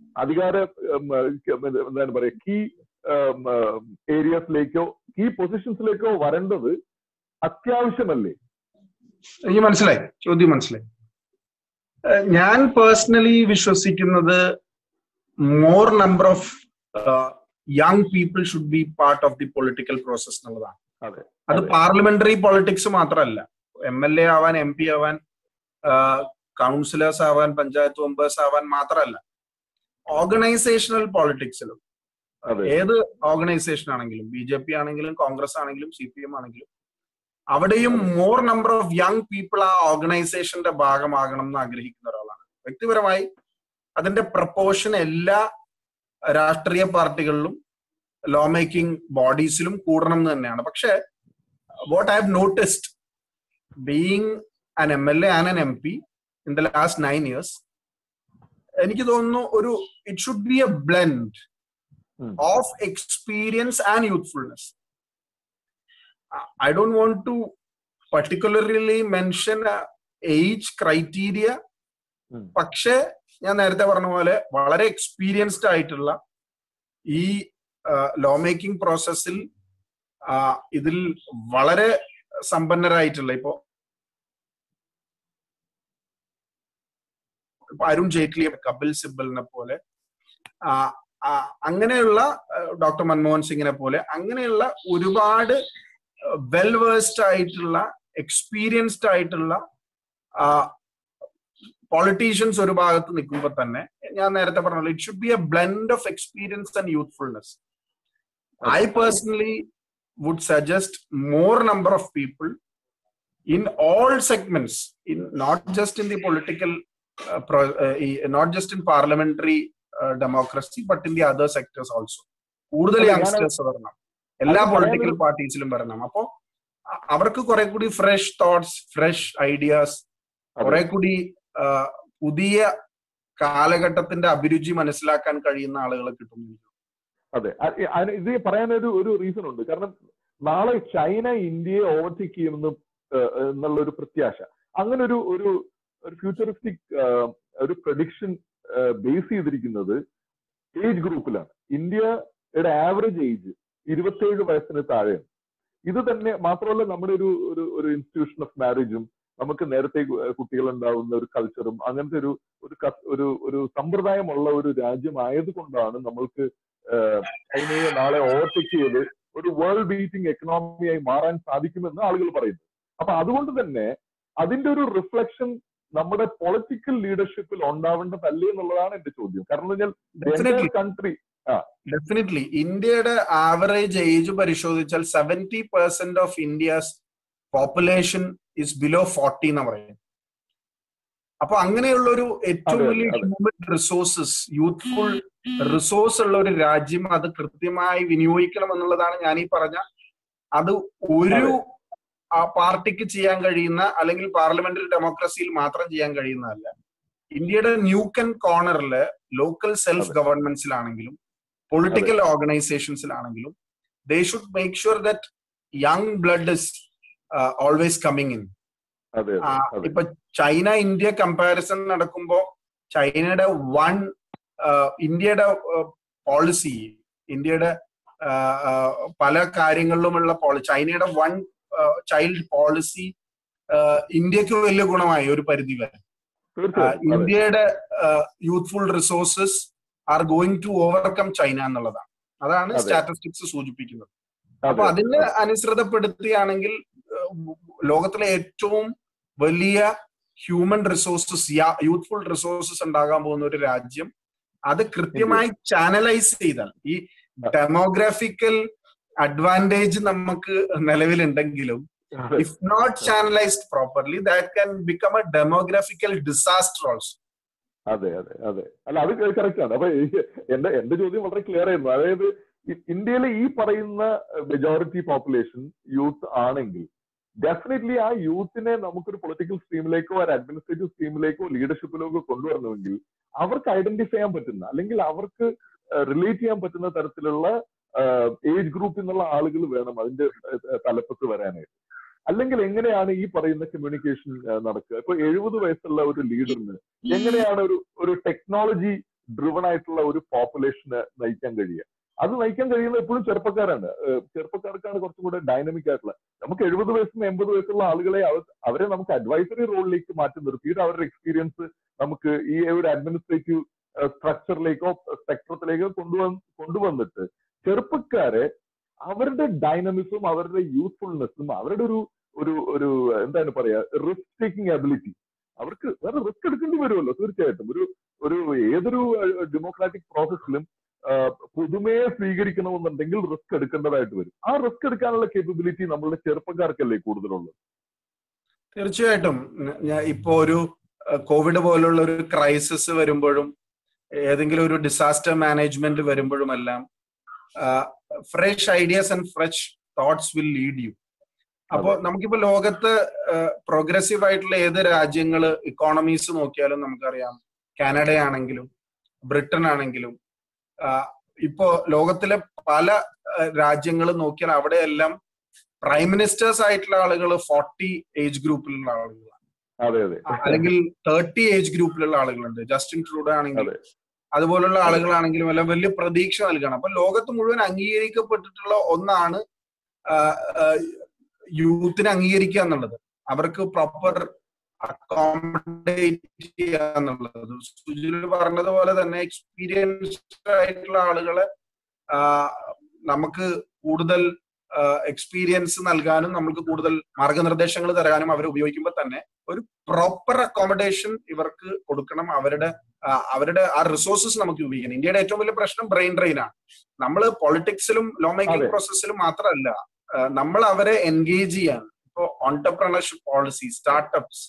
S1: അധികാര ഉം, ഉം, എന്താണ് പറയാ കീ ഏരിയസിലേക്കോ കീ പൊസിഷൻസിലേക്കോ വരേണ്ടത് അത്യാവശ്യമല്ലേ
S2: എനിക്ക് മനസ്സിലായി ചോദ്യം മനസ്സിലായി ഏഹ് ഞാൻ പേഴ്സണലി വിശ്വസിക്കുന്നത് more number of young people should be part of the political process എന്നുള്ളതാണ്
S1: അതെ
S2: അത്
S1: അതെ.
S2: പാർലമെന്ററി പൊളിറ്റിക്സ് മാത്രമല്ല എം എൽ എ ആവാൻ എം പി ആവാൻ കൗൺസിലേഴ്സ് ആവാൻ പഞ്ചായത്ത് മെമ്പേഴ്സ് ആവാൻ മാത്രമല്ല ഓർഗനൈസേഷണൽ പൊളിറ്റിക്സിലും
S1: അതെ
S2: ഏത് ഓർഗനൈസേഷൻ ആണെങ്കിലും ബി ജെ പി ആണെങ്കിലും കോൺഗ്രസ് ആണെങ്കിലും സി പി എം ആണെങ്കിലും അവിടെയും more number of young people ആ ഓർഗനൈസേഷന്റെ ഭാഗമാകണം എന്ന് ആഗ്രഹിക്കുന്ന ഒരാളാണ് വ്യക്തിപരമായി അതിന്റെ പ്രപ്പോർഷൻ എല്ലാ രാഷ്ട്രീയ പാർട്ടികളിലും ലോ മേക്കിംഗ് ബോഡീസിലും കൂടണം എന്ന് തന്നെയാണ് പക്ഷെ what I have noticed being an M L A and an M P in the last nine years എനിക്ക് തോന്നുന്നു ഒരു it should be a blend
S1: um.
S2: of experience and youthfulness. I- I don't want to particularly mention a age criteria,
S1: ഉം.
S2: പക്ഷേ ഞാൻ നേരത്തെ പറഞ്ഞ പോലെ വളരെ എക്സ്പീരിയൻസ്ഡ് ആയിട്ടുള്ള ഈ ലോ മേക്കിംഗ് പ്രോസസ്സിൽ ഇതിൽ വളരെ സമ്പന്നരായിട്ടുള്ള ഇപ്പോ ഇപ്പൊ അരുൺ ജെയ്റ്റ്ലി കപിൽ സിബലിനെ പോലെ ആ, ആ, അങ്ങനെയുള്ള ഡോക്ടർ മൻമോഹൻ സിംഗിനെ പോലെ അങ്ങനെയുള്ള ഒരുപാട് വെൽ വേഴ്സ്ഡ് ആയിട്ടുള്ള എക്സ്പീരിയൻസ്ഡ് ആയിട്ടുള്ള പൊളിറ്റീഷ്യൻസ് ഒരു ഭാഗത്ത് നിൽക്കുമ്പോൾ തന്നെ ഞാൻ നേരത്തെ പറഞ്ഞല്ലോ it should be a blend of experience and youthfulness I personally would suggest more number of people in all segments in not just in the political uh, pro- uh, e- not just in parliamentary uh, democracy but in the other sectors also കൂടുതൽ
S1: അതെ, ഞാൻ-
S2: youngsters വരണം എല്ലാ
S1: അത്
S2: political
S1: പറയാനൊരു-
S2: പാർട്ടീസിലും വരണം അപ്പോ അ- അവർക്ക് കുറെ കൂടി ഫ്രഷ് തോട്ട്സ് ഫ്രഷ് ഐഡിയാസ്
S1: അതെ.
S2: കുറെ കൂടി ആ, പുതിയ കാലഘട്ടത്തിന്റെ അഭിരുചി മനസ്സിലാക്കാൻ കഴിയുന്ന ആളുകളെ കിട്ടും
S1: അതെ അ- ഇ- അതിന് ഇത് പറയാനൊരു ഒരു റീസൺ ഉണ്ട് കാരണം നാളെ ചൈന ഇന്ത്യയെ ഓവർടേക്ക് ചെയ്യുമെന്ന് ഏഹ്, എന്നുള്ള ഒരു പ്രത്യാശ അങ്ങനെ ഒരു ഒരു ഒരു ഫ്യൂച്ചറിസ്റ്റിക് ഒരു പ്രഡിക്ഷൻ ബേസ് ചെയ്തിരിക്കുന്നത് ഏജ് ഗ്രൂപ്പിലാണ് ഇന്ത്യയുടെ ആവറേജ് ഏജ് ഇരുപത്തേഴ് വയസ്സിന് താഴെയാണ് ഇത് തന്നെ മാത്രമല്ല നമ്മുടെ ഒരു ഒരു ഒരു ഇൻസ്റ്റിറ്റ്യൂഷൻ ഓഫ് മാരേജും നമുക്ക് നേരത്തെ കുട്ടികൾ ഉണ്ടാവുന്ന ഒരു കൾച്ചറും അങ്ങനത്തെ ഒരു ഒരു ക- ഒരു ഒരു സമ്പ്രദായമുള്ള ഒരു രാജ്യമായതുകൊണ്ടാണ് നമ്മൾക്ക് ഏഹ്, ചൈനയെ നാളെ ഓവർടേക്ക് ചെയ്ത് ഒരു വേൾഡ് ബീറ്റിംഗ് എക്കണോമിയായി മാറാൻ സാധിക്കുമെന്ന് ആളുകൾ പറയുന്നു അപ്പൊ അതുകൊണ്ട് തന്നെ അതിന്റെ ഒരു റിഫ്ലക്ഷൻ നമ്മുടെ പൊളിറ്റിക്കൽ ലീഡർഷിപ്പിൽ ഉണ്ടാവേണ്ടതല്ലേ എന്നുള്ളതാണ് എന്റെ ചോദ്യം കാരണം എന്ന്
S2: Definitely.
S1: വെച്ചാൽ കൺട്രി
S2: ഡെഫിനറ്റ്ലി ഇന്ത്യയുടെ ആവറേജ് ഏജ് പരിശോധിച്ചാൽ seventy percent of India's population is below forty എന്ന് പറയുന്നത് അപ്പൊ അങ്ങനെയുള്ള ഒരു ഏറ്റവും
S1: അതെ,
S2: വലിയ
S1: അതെ.
S2: ഹ്യൂമൻ റിസോഴ്സസ് യൂത്ത്ഫുൾ റിസോഴ്സ് ഉള്ള ഒരു രാജ്യം അത് കൃത്യമായി വിനിയോഗിക്കണം എന്നുള്ളതാണ് ഞാൻ ഈ പറഞ്ഞ അത് ഒരു ആ പാർട്ടിക്ക് ചെയ്യാൻ കഴിയുന്ന അല്ലെങ്കിൽ പാർലമെന്ററി ഡെമോക്രസിയിൽ മാത്രം ചെയ്യാൻ കഴിയുന്നതല്ല ഇന്ത്യയുടെ ന്യൂക്കൻ കോർണറില് ലോക്കൽ സെൽഫ്
S1: അതെ.
S2: ഗവൺമെന്റ്സിലാണെങ്കിലും പൊളിറ്റിക്കൽ ഓർഗനൈസേഷൻസിലാണെങ്കിലും they should make sure that young blood is always coming in
S1: അതെ
S2: ആ,
S1: അതെ അതെ
S2: ഇപ്പൊ ചൈന ഇന്ത്യ കമ്പാരിസൺ നടക്കുമ്പോ ചൈനയുടെ വൺ ഇന്ത്യയുടെ പോളിസി ഇന്ത്യയുടെ ആ, ആ, പല കാര്യങ്ങളിലുമുള്ള പോളി ചൈനയുടെ വൺ ചൈൽഡ് പോളിസി ഇന്ത്യക്ക് വലിയ ഗുണമായി ഒരു പരിധി വരെ ആ,
S1: തീർച്ചയായും അതെ.
S2: ഇന്ത്യയുടെ youthful resources are going to overcome China എന്നുള്ളതാണ് അതാണ്
S1: അതെ.
S2: സ്റ്റാറ്റിസ്റ്റിക്സ് സൂചിപ്പിക്കുന്നത് അപ്പൊ
S1: അതെ.
S2: അതിന് അനുസൃതപ്പെടുത്തുകയാണെങ്കിൽ ഏഹ്, ലോകത്തിലെ ഏറ്റവും വലിയ ഹ്യൂമൻ റിസോഴ്സസ് യൂത്ത്ഫുൾ റിസോഴ്സസ് ഉണ്ടാകാൻ പോകുന്ന ഒരു രാജ്യം അത് കൃത്യമായി ചാനലൈസ് ചെയ്താൽ ഈ ഡെമോഗ്രാഫിക്കൽ അഡ്വാൻറ്റേജ് നമുക്ക് നിലവിലുണ്ടെങ്കിലും
S1: അതെ.
S2: If not channelised properly that can become a demographical disaster also
S1: അതെ അതെ അതെ അല്ല അത് കറക്റ്റ് ആണ് അപ്പൊ ഈ- എന്റെ എന്റെ ചോദ്യം വളരെ ക്ലിയർ ആയിരുന്നു അതായത് ഇ- ഇന്ത്യയിലെ ഈ പറയുന്ന മെജോറിറ്റി പോപ്പുലേഷൻ യൂത്ത് ആണെങ്കിൽ ഡെഫിനറ്റ്ലി ആ യൂത്തിനെ നമുക്കൊരു പൊളിറ്റിക്കൽ സ്ട്രീമിലേക്കോ ഒരു അഡ്മിനിസ്ട്രേറ്റീവ് സ്ട്രീമിലേക്കോ ലീഡർഷിപ്പിലേക്കോ കൊണ്ടുവരണമെങ്കിൽ അവർക്ക് ഐഡന്റിഫൈ ചെയ്യാൻ പറ്റുന്ന അല്ലെങ്കിൽ അവർക്ക് റിലേറ്റ് ചെയ്യാൻ പറ്റുന്ന തരത്തിലുള്ള ഏജ് ഗ്രൂപ്പിൽ നിന്നുള്ള ആളുകൾ വേണം അതിന്റെ ഏഹ്, തലപ്പത്ത് വരാനായിട്ട് അല്ലെങ്കിൽ എങ്ങനെയാണ് ഈ പറയുന്ന കമ്മ്യൂണിക്കേഷൻ നടക്കുക ഇപ്പൊ എഴുപത് വയസ്സുള്ള ഒരു ലീഡറിന് എങ്ങനെയാണ് ഒരു ഒരു ടെക്നോളജി ഡ്രിവൺ ആയിട്ടുള്ള ഒരു പോപ്പുലേഷന് നയിക്കാൻ കഴിയുക അത് നയിക്കാൻ കഴിയുന്നത് എപ്പോഴും ചെറുപ്പക്കാരാണ് ഏഹ് ചെറുപ്പക്കാർക്കാണ് കുറച്ചും കൂടെ ഡൈനമിക് ആയിട്ടുള്ള നമുക്ക് എഴുപത് വയസ്സും എൺപത് വയസ്സുള്ള ആളുകളെ അവ- അവരെ നമുക്ക് അഡ്വൈസറി റോളിലേക്ക് മാറ്റി നിർത്തിയിട്ട് അവരുടെ എക്സ്പീരിയൻസ് നമുക്ക് ഈ ഒരു അഡ്മിനിസ്ട്രേറ്റീവ് സ്ട്രക്ചറിലേക്കോ സ്പെക്ട്രത്തിലേക്കോ കൊണ്ടുവന്ന് കൊണ്ടുവന്നിട്ട് ചെറുപ്പക്കാരെ അവരുടെ ഡൈനമിക്സും അവരുടെ യൂസ്ഫുൾനെസ്സും അവരുടെ ഒരു ഒരു ഒരു എന്താണ് പറയാ റിസ്ക് ടേക്കിംഗ് അബിലിറ്റി അവർക്ക് വേറെ റിസ്ക് എടുക്കേണ്ടി വരുമല്ലോ തീർച്ചയായിട്ടും ഒരു ഒരു ഏതൊരു ഡെമോക്രാറ്റിക് പ്രോസസ്സിലും പുതുമയെ സ്വീകരിക്കണമെന്നുണ്ടെങ്കിൽ റിസ്ക് എടുക്കേണ്ടതായിട്ട് വരും ആ റിസ്ക് എടുക്കാനുള്ള കേപ്പബിലിറ്റി നമ്മളുടെ ചെറുപ്പക്കാർക്കല്ലേ കൂടുതലുള്ളത്
S2: തീർച്ചയായിട്ടും ഞാൻ ഇപ്പോ ഒരു കോവിഡ് പോലുള്ള ഒരു ക്രൈസിസ് വരുമ്പോഴും ഏതെങ്കിലും ഒരു ഡിസാസ്റ്റർ മാനേജ്മെന്റ് വരുമ്പോഴുമെല്ലാം fresh ideas and fresh thoughts will lead you അപ്പോൾ നമുക്കിപ്പോ ലോകത്ത് പ്രോഗ്രസീവ് ആയിട്ടുള്ള ഏത് രാജ്യങ്ങള് ഇക്കോണമീസ് നോക്കിയാലും നമുക്കറിയാം കാനഡ ആണെങ്കിലും ബ്രിട്ടൻ ആണെങ്കിലും ഇപ്പോ ലോകത്തിലെ പല രാജ്യങ്ങൾ നോക്കിയാൽ അവിടെയെല്ലാം പ്രൈം മിനിസ്റ്റേഴ്സ് ആയിട്ടുള്ള ആളുകൾ ഫോർട്ടി ഏജ് ഗ്രൂപ്പിലുള്ള ആളുകളാണ്
S1: അതെ അതെ
S2: അല്ലെങ്കിൽ തേർട്ടി ഏജ് ഗ്രൂപ്പിലുള്ള ആളുകളുണ്ട് ജസ്റ്റിൻ ട്രൂഡോ ആണെങ്കിൽ
S1: അതെ.
S2: അതുപോലുള്ള ആളുകളാണെങ്കിലും എല്ലാം വലിയ പ്രതീക്ഷ നൽകണം അപ്പൊ ലോകത്ത് മുഴുവൻ അംഗീകരിക്കപ്പെട്ടിട്ടുള്ള ഒന്നാണ് യൂത്തിനെ അംഗീകരിക്കുക എന്നുള്ളത് അവർക്ക് പ്രോപ്പർ അക്കോമഡേറ്റ് ചെയ്യുക എന്നുള്ളത് സുജിൽ പറഞ്ഞതുപോലെ തന്നെ എക്സ്പീരിയൻസ്ഡ് ആയിട്ടുള്ള ആളുകളെ ആ, നമുക്ക് കൂടുതൽ എക്സ്പീരിയൻസ് നൽകാനും നമുക്ക് കൂടുതൽ മാർഗനിർദ്ദേശങ്ങൾ തരാനും അവർ ഉപയോഗിക്കുമ്പോൾ തന്നെ ഒരു പ്രോപ്പർ അക്കോമഡേഷൻ ഇവർക്ക് കൊടുക്കണം അവരുടെ ആ, അവരുടെ ആ റിസോഴ്സസ് നമുക്ക് ഉപയോഗിക്കണം ഇന്ത്യയുടെ ഏറ്റവും വലിയ പ്രശ്നം ബ്രെയിൻ ഡ്രെയിൻ ആണ് നമ്മൾ പൊളിറ്റിക്സിലും ലോ മേക്കിംഗ്
S1: അതെ.
S2: പ്രോസസ്സിലും മാത്രമല്ല ആ, നമ്മൾ അവരെ എൻഗേജ് ചെയ്യാൻ ഇപ്പോ ഓൺടർപ്രണർഷിപ്പ് പോളിസി സ്റ്റാർട്ടപ്സ്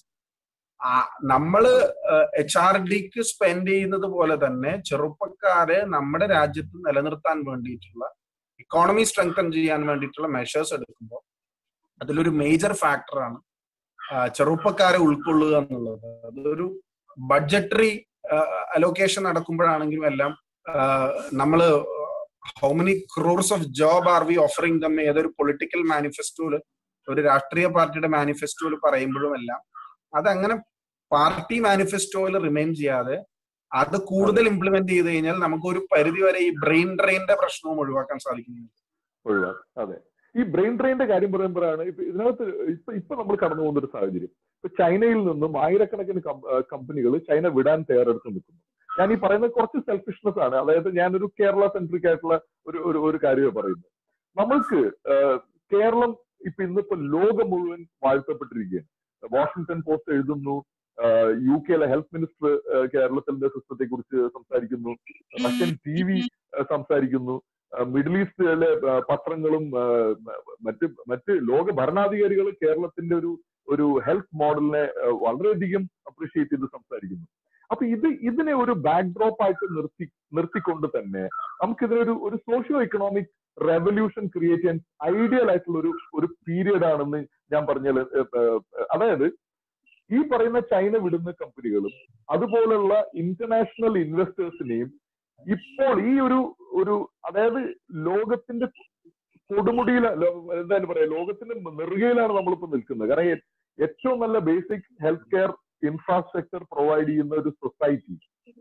S2: നമ്മള് എച്ച് ആർ ഡിക്ക് സ്പെൻഡ് ചെയ്യുന്നത് പോലെ തന്നെ ചെറുപ്പക്കാരെ നമ്മുടെ രാജ്യത്ത് നിലനിർത്താൻ വേണ്ടിയിട്ടുള്ള ഇക്കോണമി സ്ട്രെങ്തൻ ചെയ്യാൻ വേണ്ടിയിട്ടുള്ള മെഷേഴ്സ് എടുക്കുമ്പോൾ അതിലൊരു മേജർ ഫാക്ടറാണ് ചെറുപ്പക്കാരെ ഉൾക്കൊള്ളുക എന്നുള്ളത് അതൊരു ബഡ്ജറ്ററി അലോക്കേഷൻ നടക്കുമ്പോഴാണെങ്കിലും എല്ലാം നമ്മൾ how many crores of job are we offering them ഏതൊരു പൊളിറ്റിക്കൽ മാനിഫെസ്റ്റോയില് ഒരു രാഷ്ട്രീയ പാർട്ടിയുടെ മാനിഫെസ്റ്റോയിൽ പറയുമ്പോഴും എല്ലാം അതങ്ങനെ പാർട്ടി മാനിഫെസ്റ്റോയിൽ റിമെയിൻ ചെയ്യാതെ അത് കൂടുതൽ ഇംപ്ലിമെന്റ് ചെയ്ത് കഴിഞ്ഞാൽ നമുക്ക് ഒരു പരിധി വരെ ഈ ബ്രെയിൻ ഡ്രെയിന്റെ പ്രശ്നവും ഒഴിവാക്കാൻ സാധിക്കുന്നു
S1: ഒഴിവാക്കും അതെ ഈ ബ്രെയിൻ ഡ്രെയിന്റെ കാര്യം പറയുമ്പോഴാണ് ഇപ്പൊ ഇതിനകത്ത് ഇപ്പൊ ഇപ്പൊ നമ്മൾ കടന്നു പോകുന്ന ഒരു സാഹചര്യം ഇപ്പൊ ചൈനയിൽ നിന്നും ആയിരക്കണക്കിന് കമ്പനികൾ ചൈന വിടാൻ തയ്യാറെടുത്ത് നിൽക്കുന്നു ഞാൻ ഈ പറയുന്നത് കുറച്ച് സെൽഫിഷ്നെസ് ആണ് അതായത് ഞാനൊരു കേരള സെൻട്രിക് ആയിട്ടുള്ള ഒരു ഒരു ഒരു കാര്യമേ പറയുന്നത് നമ്മൾക്ക് ആഹ്, കേരളം ഇപ്പൊ ഇന്നിപ്പോ ലോകം മുഴുവൻ വാഴ്ത്തപ്പെട്ടിരിക്കുകയാണ് വാഷിംഗ്ടൺ പോസ്റ്റ് എഴുതുന്നു ആഹ്, യു കെയിലെ ഹെൽത്ത് മിനിസ്റ്റർ ആഹ്, കേരളത്തിന്റെ സിസ്റ്റത്തെ കുറിച്ച് സംസാരിക്കുന്നു റഷ്യൻ ടി വി സംസാരിക്കുന്നു ആഹ്, മിഡിൽ ഈസ്റ്റിലെ ആഹ്, പത്രങ്ങളും ആഹ്, മറ്റ് മറ്റ് ലോക ഭരണാധികാരികൾ കേരളത്തിന്റെ ഒരു ഒരു ഹെൽത്ത് മോഡലിനെ ആഹ്, വളരെയധികം അപ്രീഷിയേറ്റ് ചെയ്ത് സംസാരിക്കുന്നു അപ്പൊ ഇത് ഇതിനെ ഒരു ബാക്ക്ഡ്രോപ്പ് ആയിട്ട് നിർത്തി നിർത്തിക്കൊണ്ട് തന്നെ നമുക്ക് ഇതിനൊരു ഒരു സോഷ്യോ എക്കണോമിക് റെവല്യൂഷൻ ക്രിയേറ്റ് ചെയ്യാൻ ഐഡിയൽ ആയിട്ടുള്ള ഒരു ഒരു പീരിയഡ് ആണെന്ന് ഞാൻ പറഞ്ഞാൽ അതായത് ഈ പറയുന്ന ചൈന വിടുന്ന കമ്പനികളും അതുപോലുള്ള ഇന്റർനാഷണൽ ഇൻവെസ്റ്റേഴ്സിനെയും ഇപ്പോൾ ഈ ഒരു ഒരു അതായത് ലോകത്തിന്റെ കൊടുമുടിയില എന്തായാലും പറയാ ലോകത്തിന്റെ നെറുകയിലാണ് നമ്മളിപ്പോ നിൽക്കുന്നത് കാരണം ഏ- ഏറ്റവും നല്ല basic health care infrastructure provide ചെയ്യുന്ന ഒരു സൊസൈറ്റി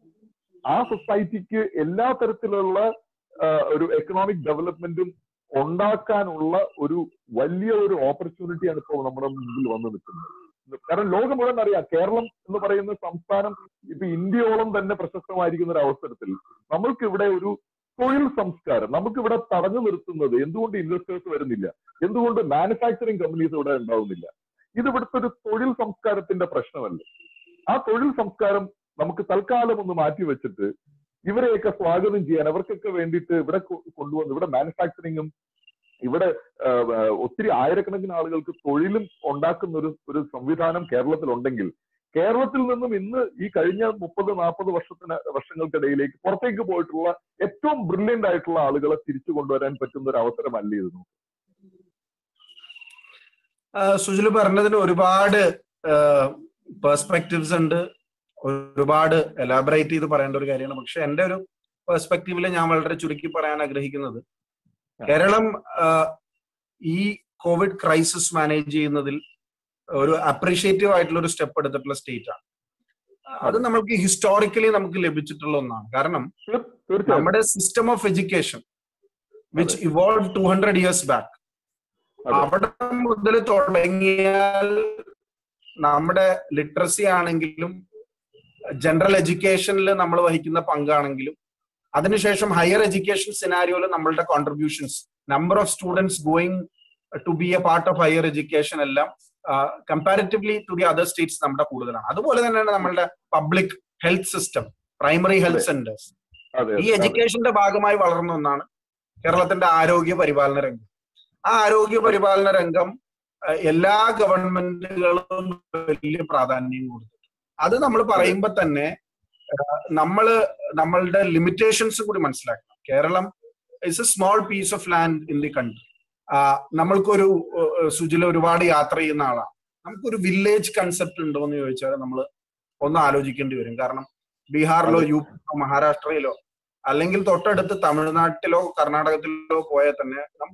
S1: ആ സൊസൈറ്റിക്ക് എല്ലാ തരത്തിലുള്ള ആ, ഒരു എക്കണോമിക് ഡെവലപ്മെന്റും ഉണ്ടാക്കാനുള്ള ഒരു വലിയ ഒരു ഓപ്പർച്യൂണിറ്റിയാണ് ഇപ്പോൾ നമ്മുടെ മുമ്പിൽ വന്ന് നിൽക്കുന്നത് കാരണം ലോകം മുഴുവൻ അറിയാം കേരളം എന്ന് പറയുന്ന സംസ്ഥാനം ഇപ്പൊ ഇന്ത്യയോളം തന്നെ പ്രശസ്തമായിരിക്കുന്ന ഒരു അവസരത്തിൽ നമ്മൾക്ക് ഇവിടെ ഒരു തൊഴിൽ സംസ്കാരം നമുക്ക് ഇവിടെ തടഞ്ഞു നിർത്തുന്നത് എന്തുകൊണ്ട് ഇൻവെസ്റ്റേഴ്സ് വരുന്നില്ല എന്തുകൊണ്ട് മാനുഫാക്ചറിങ് കമ്പനീസ് ഇവിടെ ഉണ്ടാവുന്നില്ല ഇത് ഇവിടുത്തെ ഒരു തൊഴിൽ സംസ്കാരത്തിന്റെ പ്രശ്നമല്ല ആ തൊഴിൽ സംസ്കാരം നമുക്ക് തൽക്കാലം ഒന്ന് മാറ്റി വെച്ചിട്ട് ഇവരെയൊക്കെ സ്വാഗതം ചെയ്യാൻ അവർക്കൊക്കെ വേണ്ടിയിട്ട് ഇവിടെ കൊ- കൊണ്ടുവന്ന് ഇവിടെ മാനുഫാക്ചറിങ്ങും ഇവിടെ ആ, ആ, ഒത്തിരി ആയിരക്കണക്കിന് ആളുകൾക്ക് തൊഴിലും ഉണ്ടാക്കുന്ന ഒരു ഒരു സംവിധാനം കേരളത്തിലുണ്ടെങ്കിൽ കേരളത്തിൽ നിന്നും ഇന്ന് ഈ കഴിഞ്ഞ മുപ്പത് നാൽപ്പത് വർഷത്തിന് വർഷങ്ങൾക്കിടയിലേക്ക് പുറത്തേക്ക് പോയിട്ടുള്ള ഏറ്റവും ബ്രില്യന്റ് ആയിട്ടുള്ള ആളുകളെ തിരിച്ചു കൊണ്ടുവരാൻ പറ്റുന്ന ഒരു അവസരമല്ല ഇത്
S2: സുജിൽ പറഞ്ഞതിന് ഒരുപാട് പെർസ്പെക്റ്റീവ്സ് ഉണ്ട് ഒരുപാട് എലാബറേറ്റ് ചെയ്ത് പറയേണ്ട ഒരു കാര്യമാണ് പക്ഷെ എന്റെ ഒരു പെർസ്പെക്റ്റീവില് ഞാൻ വളരെ ചുരുക്കി പറയാൻ ആഗ്രഹിക്കുന്നത് കേരളം ആ, ഈ കോവിഡ് ക്രൈസിസ് മാനേജ് ചെയ്യുന്നതിൽ ഒരു അപ്രീഷിയേറ്റീവ് ആയിട്ടുള്ള ഒരു സ്റ്റെപ്പ് എടുത്തിട്ടുള്ള സ്റ്റേറ്റ് ആണ് അത് നമ്മൾക്ക് ഹിസ്റ്റോറിക്കലി നമുക്ക് ലഭിച്ചിട്ടുള്ള ഒന്നാണ് കാരണം
S1: തീർ- തീർച്ചയായും
S2: നമ്മുടെ system of education which evolve two hundred years back
S1: അതെ.
S2: അവിടെ മുതൽ തുടങ്ങിയാൽ നമ്മുടെ ലിറ്ററസി ആണെങ്കിലും ജനറൽ എഡ്യൂക്കേഷനിൽ നമ്മൾ വഹിക്കുന്ന പങ്കാണെങ്കിലും അതിനുശേഷം ഹയർ എഡ്യൂക്കേഷൻ സിനാരിയോയിൽ നമ്മളുടെ contributions number of students going to be a part of higher education എല്ലാം comparatively to the other states നമ്മുടെ കൂടുതലാണ് അതുപോലെ തന്നെയാണ് നമ്മളുടെ public health system primary health centres
S1: അതെ
S2: ഈ
S1: അതെ.
S2: എഡ്യൂക്കേഷന്റെ ഭാഗമായി വളർന്ന ഒന്നാണ് കേരളത്തിന്റെ ആരോഗ്യ പരിപാലന രംഗം ആ ആരോഗ്യ പരിപാലന രംഗം അഹ് എല്ലാ ഗവൺമെന്റുകളും വലിയ പ്രാധാന്യം കൊടുത്തു അത് നമ്മൾ പറയുമ്പോൾ തന്നെ അഹ് നമ്മള് നമ്മളുടെ ലിമിറ്റേഷൻസ് കൂടി മനസ്സിലാക്കണം Keralam is a small piece of land in the country നമ്മൾക്കൊരു അഹ് സുജില ഒരുപാട് യാത്ര ചെയ്യുന്ന ആളാണ് നമുക്കൊരു വില്ലേജ് കൺസെപ്റ്റ് ഉണ്ടോ എന്ന് ചോദിച്ചാൽ നമ്മൾ ഒന്ന് ആലോചിക്കേണ്ടി വരും കാരണം ബീഹാറിലോ യു പിയിലോ മഹാരാഷ്ട്രയിലോ അല്ലെങ്കിൽ തൊട്ടടുത്ത് തമിഴ്നാട്ടിലോ കർണാടകത്തിലോ പോയാൽ തന്നെ നം-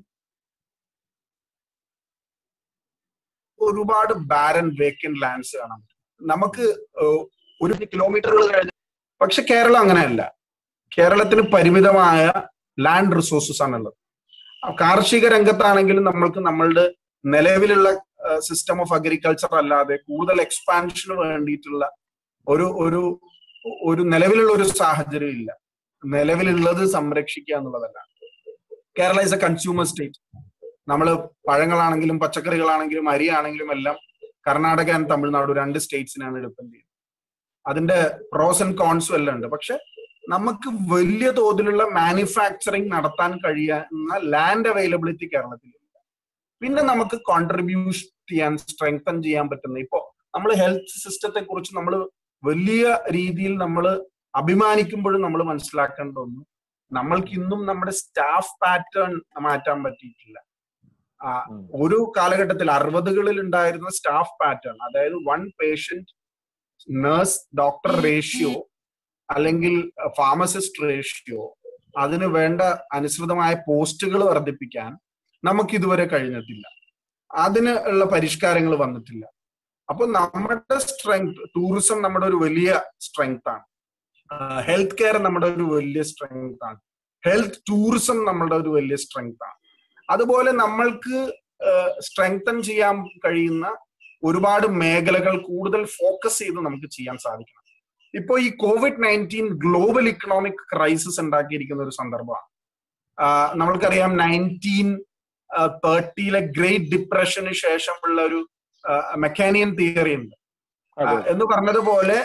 S2: ഒരുപാട് ബാരൻ വേക്കൻറ്റ് ലാൻഡ്സ് കാണാൻ പറ്റും നമുക്ക് ഏഹ്, ഒരു കിലോമീറ്ററുകൾ കഴിഞ്ഞ് പക്ഷെ കേരളം അങ്ങനെയല്ല കേരളത്തിന് പരിമിതമായ ലാൻഡ് റിസോഴ്സസ് ആണുള്ളത് ആ കാർഷിക രംഗത്താണെങ്കിലും നമ്മൾക്ക് നമ്മളുടെ നിലവിലുള്ള സിസ്റ്റം ഓഫ് അഗ്രികൾച്ചർ അല്ലാതെ കൂടുതൽ എക്സ്പാൻഷന് വേണ്ടിയിട്ടുള്ള ഒരു ഒരു ഒരു നിലവിലുള്ള ഒരു സാഹചര്യം ഇല്ല നിലവിലുള്ളത് സംരക്ഷിക്കുക എന്നുള്ളതല്ല Kerala is a consumer state നമ്മൾ പഴങ്ങളാണെങ്കിലും പച്ചക്കറികളാണെങ്കിലും അരിയാണെങ്കിലും എല്ലാം കർണാടക ആൻഡ് തമിഴ്നാട് രണ്ട് സ്റ്റേറ്റ്സിനാണ് ഡിപ്പെൻഡ് ചെയ്യുന്നത് അതിന്റെ പ്രോസ് ആൻഡ് കോൺസും എല്ലാം ഉണ്ട് പക്ഷെ നമുക്ക് വലിയ തോതിലുള്ള മാനുഫാക്ചറിങ് നടത്താൻ കഴിയുന്ന ലാൻഡ് അവൈലബിലിറ്റി കേരളത്തിലില്ല പിന്നെ നമുക്ക് കോൺട്രിബ്യൂഷൻ ചെയ്യാൻ സ്ട്രെങ്തൻ ചെയ്യാൻ പറ്റുന്ന ഇപ്പോ നമ്മൾ ഹെൽത്ത് സിസ്റ്റത്തെ കുറിച്ച് നമ്മൾ വലിയ രീതിയിൽ നമ്മൾ അഭിമാനിക്കുമ്പോഴും നമ്മൾ മനസ്സിലാക്കേണ്ട ഒന്ന് നമ്മൾക്ക് ഇന്നും നമ്മുടെ സ്റ്റാഫ് പാറ്റേൺ മാറ്റാൻ പറ്റിയിട്ടില്ല ആ,
S1: ഉം.
S2: ഒരു കാലഘട്ടത്തിൽ അറുപതുകളിൽ ഉണ്ടായിരുന്ന സ്റ്റാഫ് പാറ്റേൺ അതായത് one patient nurse doctor ratio അല്ലെങ്കിൽ ഫാർമസിസ്റ്റ് റേഷ്യോ അതിന് വേണ്ട അനുസൃതമായ പോസ്റ്റുകൾ വർദ്ധിപ്പിക്കാൻ നമുക്ക് ഇതുവരെ കഴിഞ്ഞിട്ടില്ല അതിന് ഉള്ള പരിഷ്കാരങ്ങൾ വന്നിട്ടില്ല അപ്പൊ നമ്മുടെ സ്ട്രെങ്ത് ടൂറിസം നമ്മുടെ ഒരു വലിയ സ്ട്രെങ്ത് ആണ് ഹെൽത്ത് കെയർ നമ്മുടെ ഒരു വലിയ സ്ട്രെങ്ത് ആണ് ഹെൽത്ത് ടൂറിസം നമ്മുടെ ഒരു വലിയ സ്ട്രെങ്ത് ആണ് അതുപോലെ നമ്മൾക്ക് സ്ട്രെങ്തൻ ചെയ്യാൻ കഴിയുന്ന ഒരുപാട് മേഖലകൾ കൂടുതൽ ഫോക്കസ് ചെയ്ത് നമുക്ക് ചെയ്യാൻ സാധിക്കണം ഇപ്പോ ഈ COVID nineteen global economic crisis ഉണ്ടാക്കിയിരിക്കുന്ന ഒരു സന്ദർഭമാണ് ആഹ് നമ്മൾക്കറിയാം നയൻറ്റീൻ തേർട്ടിയിലെ ഗ്രേറ്റ് ഡിപ്രഷന് ശേഷമുള്ള ഒരു മെക്കാനിയൻ തിയറി ഉണ്ട്
S1: അതെ
S2: ആഹ് എന്ന് പറഞ്ഞതുപോലെ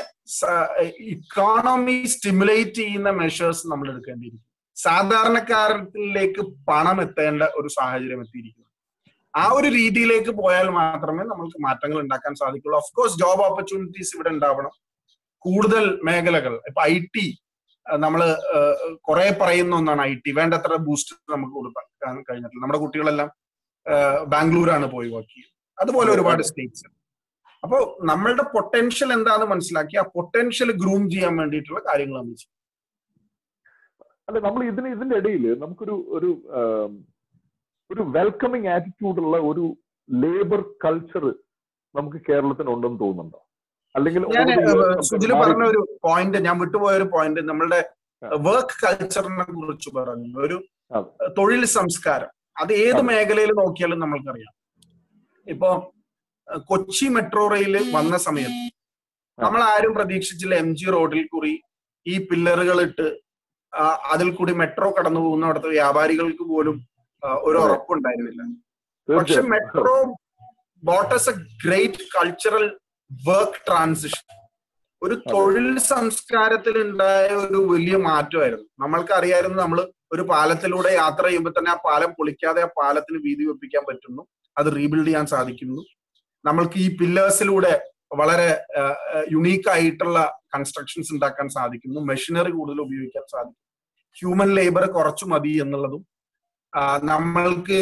S2: ഇക്കോണമി സ്റ്റിമുലേറ്റ് ചെയ്യുന്ന മെഷേഴ്സ് നമ്മൾ എടുക്കേണ്ടിയിരിക്കും സാധാരണക്കാരിലേക്ക് പണം എത്തേണ്ട ഒരു സാഹചര്യം എത്തിയിരിക്കുന്നു ആ ഒരു രീതിയിലേക്ക് പോയാൽ മാത്രമേ നമുക്ക് മാറ്റങ്ങൾ ഉണ്ടാക്കാൻ സാധിക്കുള്ളൂ ഓഫ് കോഴ്സ് ജോബ് ഓപ്പർച്യൂണിറ്റീസ് ഇവിടെ ഉണ്ടാവണം കൂടുതൽ മേഖലകൾ ഇപ്പൊ ഐ ടി നമ്മൾ കുറെ പറയുന്ന ഒന്നാണ് ഐ ടി വേണ്ടത്ര ബൂസ്റ്റ് നമുക്ക് കൊടുക്കാൻ കഴിഞ്ഞിട്ടില്ല നമ്മുടെ കുട്ടികളെല്ലാം ബാംഗ്ലൂരാണ് പോയി വർക്ക് ചെയ്യുന്നത് അതുപോലെ ഒരുപാട് സ്റ്റേറ്റ്സ് അപ്പോ നമ്മളുടെ പൊട്ടൻഷ്യൽ എന്താന്ന് മനസ്സിലാക്കി ആ പൊട്ടൻഷ്യൽ ഗ്രൂം ചെയ്യാൻ വേണ്ടിയിട്ടുള്ള കാര്യങ്ങൾ നമ്മൾ ചെയ്യും
S1: അല്ല നമ്മൾ ഇതിന് ഇതിന്റെ ഇടയിൽ നമുക്കൊരു ഒരു ആം, ഒരു വെൽക്കമിങ് ആറ്റിറ്റ്യൂഡ് ഉള്ള ഒരു ലേബർ കൾച്ചർ നമുക്ക് കേരളത്തിന് ഉണ്ടെന്ന് തോന്നുന്നുണ്ടോ അല്ലെങ്കിൽ
S2: ഞാൻ
S1: over the years നമുക്ക്
S2: സുജില്
S1: മാറി-
S2: പറഞ്ഞ ഒരു പോയിന്റ് ഞാൻ വിട്ടുപോയ ഒരു പോയിന്റ് നമ്മളുടെ
S1: ആ.
S2: വർക്ക് കൾച്ചറിനെ കുറിച്ച് പറഞ്ഞു ഒരു
S1: ആ.
S2: തൊഴിൽ സംസ്കാരം അത് ഏത്
S1: ആ.
S2: മേഖലയിൽ നോക്കിയാലും നമ്മൾക്കറിയാം ഇപ്പോ അഹ് കൊച്ചി മെട്രോ റെയിൽ വന്ന സമയത്ത്
S1: ആ.
S2: നമ്മൾ ആരും പ്രതീക്ഷിച്ചില്ല എം ജി റോഡിൽ കൂടി ഈ പില്ലറുകൾ ഇട്ട് ആ, അതിൽ കൂടി മെട്രോ കടന്നു പോകുന്ന അവിടുത്തെ വ്യാപാരികൾക്ക് പോലും ആ, ഒരു
S1: അതെ.
S2: ഉറപ്പുണ്ടായിരുന്നില്ല പക്ഷെ
S1: തീർച്ചയായും.
S2: Metro boats a great cultural work transition ഒരു
S1: അതെ.
S2: തൊഴിൽ സംസ്കാരത്തിൽ ഉണ്ടായ ഒരു വലിയ മാറ്റമായിരുന്നു നമ്മൾക്ക് അറിയായിരുന്നു നമ്മൾ ഒരു പാലത്തിലൂടെ യാത്ര ചെയ്യുമ്പോൾ തന്നെ ആ പാലം പൊളിക്കാതെ ആ പാലത്തിന് വീതി വെപ്പിക്കാൻ പറ്റുന്നു അത് റീബിൽഡ് ചെയ്യാൻ സാധിക്കുന്നു നമ്മൾക്ക് ഈ പില്ലേഴ്സിലൂടെ വളരെ യുണീക്ക് ആയിട്ടുള്ള കൺസ്ട്രക്ഷൻസ് ഉണ്ടാക്കാൻ സാധിക്കുന്നു മെഷീനറി കൂടുതൽ ഉപയോഗിക്കാൻ സാധിക്കും ഹ്യൂമൻ ലേബർ കുറച്ചു മതി എന്നുള്ളതും ആ, നമ്മൾക്ക്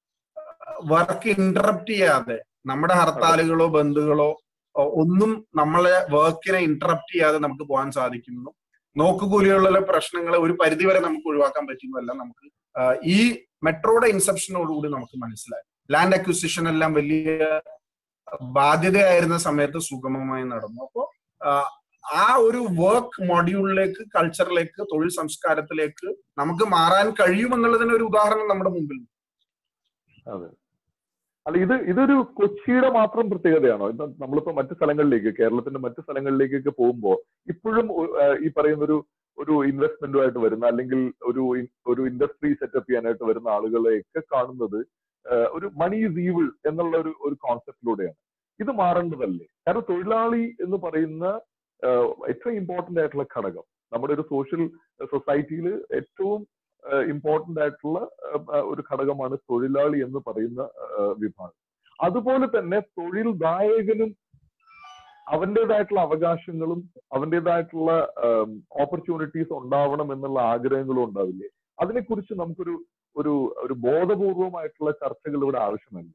S2: വർക്ക് ഇന്ററപ്റ്റ് ചെയ്യാതെ നമ്മുടെ ഹർത്താലുകളോ ബന്ധുകളോ ഓ, ഒന്നും നമ്മളെ വർക്കിനെ ഇന്ററപ്റ്റ് ചെയ്യാതെ നമുക്ക് പോകാൻ സാധിക്കുന്നു നോക്കുകൂലിയുള്ള പ്രശ്നങ്ങളെ ഒരു പരിധിവരെ നമുക്ക് ഒഴിവാക്കാൻ പറ്റുന്നതല്ല നമുക്ക് ആ, ഈ മെട്രോയുടെ ഇൻസെപ്ഷനോടുകൂടി നമുക്ക് മനസ്സിലായി ലാൻഡ് അക്വിസിഷൻ എല്ലാം വലിയ ബാധ്യതയായിരുന്ന സമയത്ത് സുഗമമായി നടന്നു അപ്പോ ആ ഒരു വർക്ക് മൊഡ്യൂളിലേക്ക് കൾച്ചറിലേക്ക് തൊഴിൽ സംസ്കാരത്തിലേക്ക് നമുക്ക് മാറാൻ കഴിയുമെന്നുള്ളതിന് ഒരു ഉദാഹരണം നമ്മുടെ മുമ്പിൽ
S1: അതെ അല്ല ഇത് ഇതൊരു കൊച്ചിയുടെ മാത്രം പ്രത്യേകതയാണോ ഇപ്പൊ നമ്മളിപ്പോ മറ്റു സ്ഥലങ്ങളിലേക്ക് കേരളത്തിന്റെ മറ്റു സ്ഥലങ്ങളിലേക്കൊക്കെ പോകുമ്പോൾ ഇപ്പോഴും ഒ- ആ, ഈ പറയുന്ന ഒരു ഒരു ഇൻവെസ്റ്റ്മെന്റുമായിട്ട് വരുന്ന അല്ലെങ്കിൽ ഒരു ഇൻ- ഒരു ഇൻഡസ്ട്രി സെറ്റപ്പ് ചെയ്യാനായിട്ട് വരുന്ന ആളുകളെയൊക്കെ കാണുന്നത് ആ, ഒരു മണി ഈസ് ഈവിൾ എന്നുള്ള ഒരു ഒരു കോൺസെപ്റ്റിലൂടെയാണ് ഇത് മാറേണ്ടതല്ലേ കാരണം തൊഴിലാളി എന്ന് പറയുന്ന ആ, ഏറ്റവും ഇമ്പോർട്ടന്റ് ആയിട്ടുള്ള ഘടകം നമ്മുടെ ഒരു സോഷ്യൽ സൊസൈറ്റിയിൽ ഏറ്റവും ഇമ്പോർട്ടന്റ് ആയിട്ടുള്ള ആ, ഒരു ഘടകമാണ് തൊഴിലാളി എന്ന് പറയുന്ന ആ, വിഭാഗം അതുപോലെ തന്നെ തൊഴിൽദായകനും അവന്റേതായിട്ടുള്ള അവകാശങ്ങളും അവന്റേതായിട്ടുള്ള ഓപ്പർച്യൂണിറ്റീസ് ഉണ്ടാവണം എന്നുള്ള ആഗ്രഹങ്ങളും ഉണ്ടാവില്ലേ അതിനെക്കുറിച്ച് നമുക്കൊരു ഒരു ഒരു ബോധപൂർവമായിട്ടുള്ള ചർച്ചകൾ ഇവിടെ ആവശ്യമല്ലേ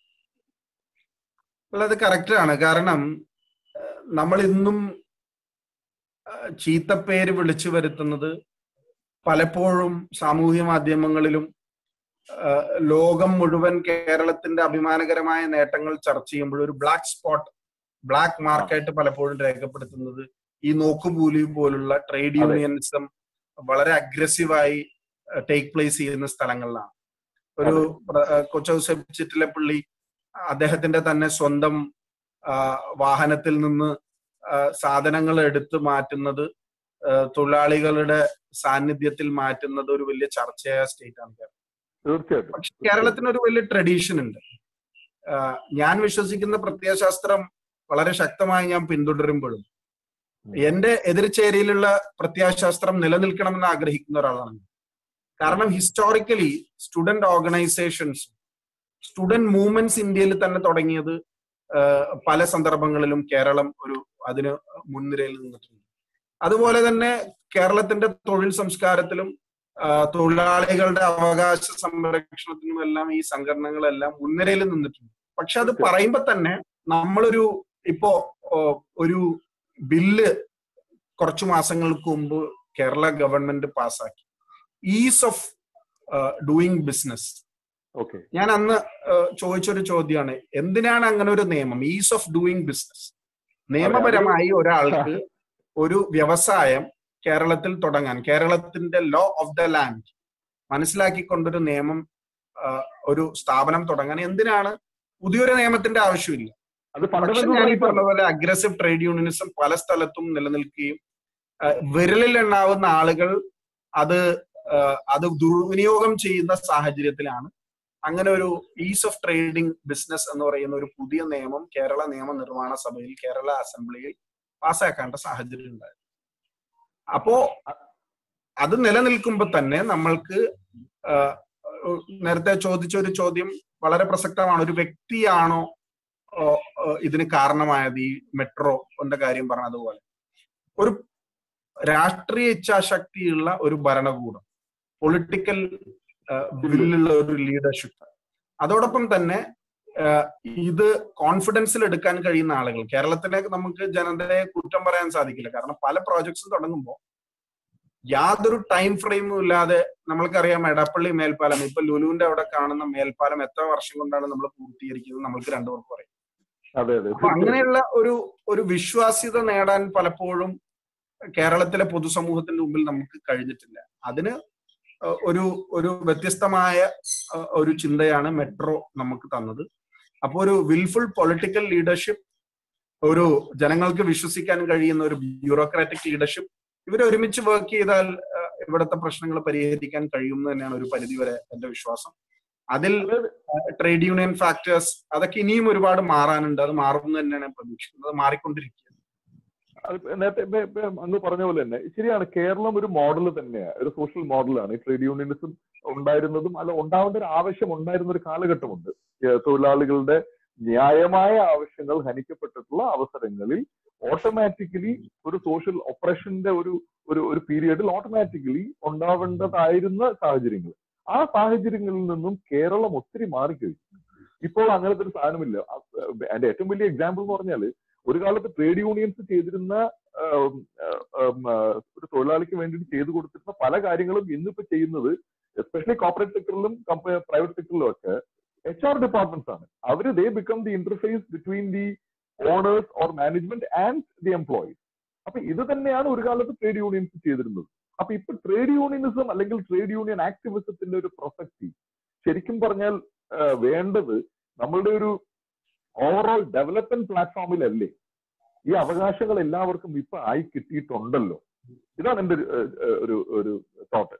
S2: അല്ല അത് കറക്റ്റ് ആണ് കാരണം ഏഹ്, നമ്മൾ ഇന്നും ഏഹ്, ചീത്തപ്പേര് വിളിച്ചു വരുത്തുന്നത് പലപ്പോഴും സാമൂഹ്യ മാധ്യമങ്ങളിലും ഏഹ്, ലോകം മുഴുവൻ കേരളത്തിന്റെ അഭിമാനകരമായ നേട്ടങ്ങൾ ചർച്ച ചെയ്യുമ്പോൾ ഒരു ബ്ലാക്ക് സ്പോട്ട് ബ്ലാക്ക് മാർക്കായിട്ട് പലപ്പോഴും രേഖപ്പെടുത്തുന്നത് ഈ നോക്കുകൂലി പോലുള്ള ട്രേഡ്
S1: അതെ.
S2: യൂണിയനിസം വളരെ അഗ്രസീവായി ടേക്ക് പ്ലേസ് ചെയ്യുന്ന സ്ഥലങ്ങളിലാണ് ഒരു പ്ര- ഏഹ്, കൊച്ചൗസഫ് ചിറ്റിലപ്പള്ളി അദ്ദേഹത്തിന്റെ തന്നെ സ്വന്തം ആ, വാഹനത്തിൽ നിന്ന് ആ, സാധനങ്ങൾ എടുത്തു മാറ്റുന്നത് ആ, തൊഴിലാളികളുടെ സാന്നിധ്യത്തിൽ മാറ്റുന്നത് ഒരു വലിയ ചർച്ചയായ സ്റ്റേറ്റ് ആണ് കേരളം
S1: തീർച്ചയായിട്ടും
S2: പക്ഷെ കേരളത്തിന് ഒരു വലിയ ട്രഡീഷൻ ഉണ്ട് ആ, ഞാൻ വിശ്വസിക്കുന്ന പ്രത്യയശാസ്ത്രം വളരെ ശക്തമായി ഞാൻ പിന്തുടരുമ്പോഴും എന്റെ എതിർചേരിയിലുള്ള പ്രത്യയശാസ്ത്രം നിലനിൽക്കണമെന്ന് ആഗ്രഹിക്കുന്ന ഒരാളാണ് ഞാൻ. കാരണം historically student organisations student movements ഇന്ത്യയിൽ തന്നെ തുടങ്ങിയത് ആഹ്, പല സന്ദർഭങ്ങളിലും കേരളം ഒരു അതിന് മുൻനിരയിൽ നിന്നിട്ടുണ്ട് അതുപോലെ തന്നെ കേരളത്തിന്റെ തൊഴിൽ സംസ്കാരത്തിലും ആഹ്, തൊഴിലാളികളുടെ അവകാശ സംരക്ഷണത്തിനും എല്ലാം ഈ സംഘടനകളെല്ലാം മുൻനിരയിൽ നിന്നിട്ടുണ്ട് പക്ഷെ അത് പറയുമ്പോ തന്നെ നമ്മളൊരു ഇപ്പോ ഓ, ഒരു ബില്ല് കുറച്ചു മാസങ്ങൾക്ക് മുമ്പ് കേരള ഗവൺമെന്റ് പാസ്സാക്കി ease of doing business
S1: okay
S2: ഞാൻ അന്ന് ഏഹ്, ചോദിച്ചൊരു ചോദ്യമാണ് എന്തിനാണ് അങ്ങനെ ഒരു നിയമം ഈസ് ഓഫ് ഡൂയിങ് ബിസിനസ് നിയമപരമായി ഒരാൾക്ക് ഒരു വ്യവസായം കേരളത്തിൽ തുടങ്ങാൻ കേരളത്തിന്റെ ലോ ഓഫ് ദ ലാൻഡ് മനസ്സിലാക്കിക്കൊണ്ടൊരു നിയമം ആഹ്, ഒരു സ്ഥാപനം തുടങ്ങാൻ എന്തിനാണ് പുതിയൊരു നിയമത്തിന്റെ ആവശ്യമില്ല
S1: അത്
S2: പക്ഷെ ഞാൻ ഈ
S1: ഫണ്ടമെന്റൽ
S2: പറഞ്ഞ പോലെ അഗ്രസീവ് ട്രേഡ് യൂണിയനിസം പല സ്ഥലത്തും നിലനിൽക്കുകയും ആ, വിരലിൽ എണ്ണാവുന്ന ആളുകൾ അത് ആ, അത് ദുർവിനിയോഗം ചെയ്യുന്ന സാഹചര്യത്തിലാണ് അങ്ങനെ ഒരു ഈസ് ഓഫ് ട്രേഡിംഗ് ബിസിനസ് എന്ന് പറയുന്ന ഒരു പുതിയ നിയമം കേരള നിയമ നിർമ്മാണ സഭയിൽ കേരള അസംബ്ലിയിൽ പാസ്സാക്കേണ്ട സാഹചര്യം ഉണ്ടായത് അപ്പോ അത് നിലനിൽക്കുമ്പോൾ തന്നെ നമ്മൾക്ക് ആ, നേരത്തെ ചോദിച്ച ഒരു ചോദ്യം വളരെ പ്രസക്തമാണ് ഒരു വ്യക്തിയാണോ ഓ, ഓ, ഇതിന് കാരണമായത് ഈ മെട്രോന്റെ കാര്യം പറഞ്ഞതുപോലെ ഒരു രാഷ്ട്രീയ ഇച്ഛാശക്തിയുള്ള ഒരു ഭരണകൂടം പൊളിറ്റിക്കൽ ബില്ലുള്ള ഒരു ലീഡർഷിപ്പ് അതോടൊപ്പം തന്നെ ആ, ഇത് കോൺഫിഡൻസിൽ എടുക്കാൻ കഴിയുന്ന ആളുകൾ കേരളത്തിലെ നമുക്ക് ജനതയെ കുറ്റം പറയാൻ സാധിക്കില്ല കാരണം പല പ്രോജക്ട്സും തുടങ്ങുമ്പോൾ യാതൊരു ടൈം ഫ്രെയിമും ഇല്ലാതെ നമ്മൾക്കറിയാം എടപ്പള്ളി മേൽപ്പാലം ഇപ്പൊ ലുലുവിന്റെ അവിടെ കാണുന്ന മേൽപ്പാലം എത്ര വർഷം കൊണ്ടാണ് നമ്മൾ പൂർത്തീകരിക്കുന്നത് നമ്മൾക്ക് രണ്ടുപേർക്കും അറിയാം
S1: അതെ അതെ
S2: അപ്പൊ അങ്ങനെയുള്ള ഒരു ഒരു വിശ്വാസ്യത നേടാൻ പലപ്പോഴും കേരളത്തിലെ പൊതുസമൂഹത്തിന്റെ മുമ്പിൽ നമുക്ക് കഴിഞ്ഞിട്ടില്ല അതിന് ഏഹ്, ഒരു ഒരു വ്യത്യസ്തമായ ഏഹ്, ഒരു ചിന്തയാണ് മെട്രോ നമുക്ക് തന്നത് അപ്പൊ ഒരു വിൽഫുൾ പൊളിറ്റിക്കൽ ലീഡർഷിപ്പ് ഒരു ജനങ്ങൾക്ക് വിശ്വസിക്കാൻ കഴിയുന്ന ഒരു ബ്യൂറോക്രാറ്റിക് ലീഡർഷിപ്പ് ഇവർ ഒരുമിച്ച് വർക്ക് ചെയ്താൽ ഏഹ്, ഇവിടുത്തെ പ്രശ്നങ്ങൾ പരിഹരിക്കാൻ കഴിയും തന്നെയാണ് ഒരു പരിധിവരെ എന്റെ വിശ്വാസം അതിൽ ട്രേഡ് യൂണിയൻ ഫാക്ടേഴ്സ് അതൊക്കെ ഇനിയും ഒരുപാട് മാറാനുണ്ട് അത് മാറും തന്നെയാണ് ഞാൻ പ്രതീക്ഷിക്കുന്നത് അത് മാറിക്കൊണ്ടിരിക്കുകയാണ്
S1: അത് നേരത്തെ ഇപ്പൊ- ഇപ്പൊ അങ്ങ് പറഞ്ഞ പോലെ തന്നെ ശരിയാണ് കേരളം ഒരു മോഡൽ തന്നെയാണ് ഒരു സോഷ്യൽ മോഡലാണ് ഈ ട്രേഡ് യൂണിയനിസം ഉണ്ടായിരുന്നതും അല്ല ഉണ്ടാവേണ്ട ഒരു ആവശ്യം ഉണ്ടായിരുന്ന ഒരു കാലഘട്ടമുണ്ട് ഏഹ് തൊഴിലാളികളുടെ ന്യായമായ ആവശ്യങ്ങൾ ഹനിക്കപ്പെട്ടിട്ടുള്ള അവസരങ്ങളിൽ ഓട്ടോമാറ്റിക്കലി ഒരു സോഷ്യൽ ഒപ്രഷന്റെ ഒരു ഒരു ഒരു പീരിയഡിൽ ഓട്ടോമാറ്റിക്കലി ഉണ്ടാവേണ്ടതായിരുന്ന സാഹചര്യങ്ങൾ ആ സാഹചര്യങ്ങളിൽ നിന്നും കേരളം ഒത്തിരി മാറിക്കഴിഞ്ഞു ഇപ്പോൾ അങ്ങനത്തെ ഒരു സാധനമില്ല അഹ് അതിന്റെ ഏറ്റവും വലിയ എക്സാമ്പിൾ എന്ന് പറഞ്ഞാൽ ഒരു കാലത്ത് ട്രേഡ് യൂണിയൻസ് ചെയ്തിരുന്ന ആം, ആം, ആ, ഒരു തൊഴിലാളിക്ക് വേണ്ടിയിട്ട് ചെയ്തു കൊടുത്തിരുന്ന പല കാര്യങ്ങളും ഇന്നിപ്പോ ചെയ്യുന്നത് എസ്പെഷ്യലി കോർപ്പറേറ്റ് സെക്ടറിലും പ്രൈവറ്റ് സെക്ടറിലും ഒക്കെ എച്ച് ആർ ഡിപ്പാർട്ട്മെന്റ്സ് ആണ് അവര് they become the interface between the owners or management and the employees അപ്പൊ ഇത് തന്നെയാണ് ഒരു കാലത്ത് ട്രേഡ് യൂണിയൻസ് ചെയ്തിരുന്നത് അപ്പൊ ഇപ്പൊ ട്രേഡ് യൂണിയനിസം അല്ലെങ്കിൽ ട്രേഡ് യൂണിയൻ ആക്ടിവിസത്തിന്റെ ഒരു പ്രസക്തി ശരിക്കും പറഞ്ഞാൽ വേണ്ടത് നമ്മളുടെ ഒരു ഓവറോൾ ഡെവലപ്മെന്റ് പ്ലാറ്റ്ഫോമിലല്ലേ ഈ അവകാശങ്ങൾ എല്ലാവർക്കും ഇപ്പൊ ആയി കിട്ടിയിട്ടുണ്ടല്ലോ ഇതാണ് എന്റെ ഒരു ഒരു തോട്ട്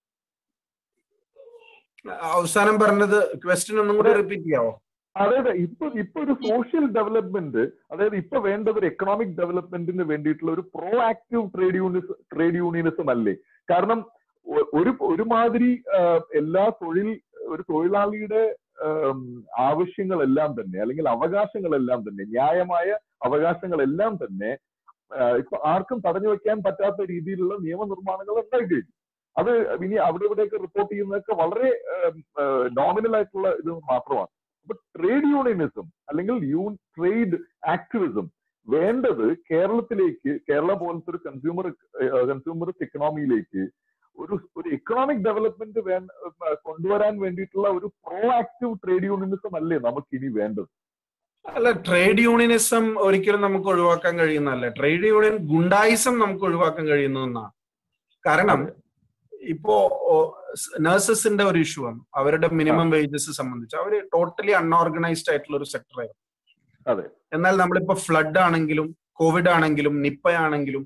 S2: അവസാനം പറഞ്ഞത് ക്വസ്റ്റ്യൻ ഒന്നും കൂടി റിപ്പീറ്റ് ചെയ്യാവോ
S1: അതായത് ഇപ്പൊ ഇപ്പൊ ഒരു സോഷ്യൽ ഡെവലപ്മെന്റ് അതായത് ഇപ്പൊ വേണ്ടത് ഒരു എക്കണോമിക് ഡെവലപ്മെന്റിന് വേണ്ടിയിട്ടുള്ള ഒരു പ്രോ ആക്റ്റീവ് ട്രേഡ് യൂണിസ് ട്രേഡ് യൂണിയനിസം അല്ലേ കാരണം ഒരു ഒരുമാതിരി എല്ലാ തൊഴിൽ ഒരു തൊഴിലാളിയുടെ ആവശ്യങ്ങളെല്ലാം തന്നെ അല്ലെങ്കിൽ അവകാശങ്ങളെല്ലാം തന്നെ ന്യായമായ അവകാശങ്ങളെല്ലാം തന്നെ ഇപ്പൊ ആർക്കും തടഞ്ഞു വെക്കാൻ പറ്റാത്ത രീതിയിലുള്ള നിയമനിർമ്മാണങ്ങൾ ഉണ്ടായി കഴിഞ്ഞു അത് ഇനി അവിടെ ഇവിടെയൊക്കെ റിപ്പോർട്ട് ചെയ്യുന്നതൊക്കെ വളരെ നോമിനൽ ആയിട്ടുള്ള ഇത് മാത്രമാണ് അപ്പൊ ട്രേഡ് യൂണിയനിസം അല്ലെങ്കിൽ യൂ ട്രേഡ് ആക്ടിവിസം വേണ്ടത് കേരളത്തിലേക്ക് കേരള പോലത്തെ ഒരു കൺസ്യൂമർ കൺസ്യൂമറിസ്റ്റ് എക്കണോമിയിലേക്ക് ഒരു ഒരു എക്കണോമിക് ഡെവലപ്മെന്റ് വേ കൊണ്ടുവരാൻ വേണ്ടിയിട്ടുള്ള ഒരു പ്രോ ആക്റ്റീവ് ട്രേഡ് യൂണിയനിസം അല്ലേ നമുക്ക് ഇനി വേണ്ടത്
S2: അല്ല ട്രേഡ് യൂണിയനിസം ഒരിക്കലും നമുക്ക് ഒഴിവാക്കാൻ കഴിയുന്നതല്ല ട്രേഡ് യൂണിയൻ ഗുണ്ടായിസം നമുക്ക് ഒഴിവാക്കാൻ കഴിയുന്നതെന്നാണ് കാരണം ഇപ്പോ നഴ്സസിന്റെ ഒരു ഇഷ്യൂ ആണ് അവരുടെ മിനിമം വേജസ് സംബന്ധിച്ച് അവര് ടോട്ടലി അൺഓർഗനൈസ്ഡ് ആയിട്ടുള്ള ഒരു സെക്ടർ ആയിരുന്നു
S1: അതെ
S2: എന്നാൽ നമ്മളിപ്പോ ഫ്ലഡ് ആണെങ്കിലും കോവിഡ് ആണെങ്കിലും നിപ്പ ആണെങ്കിലും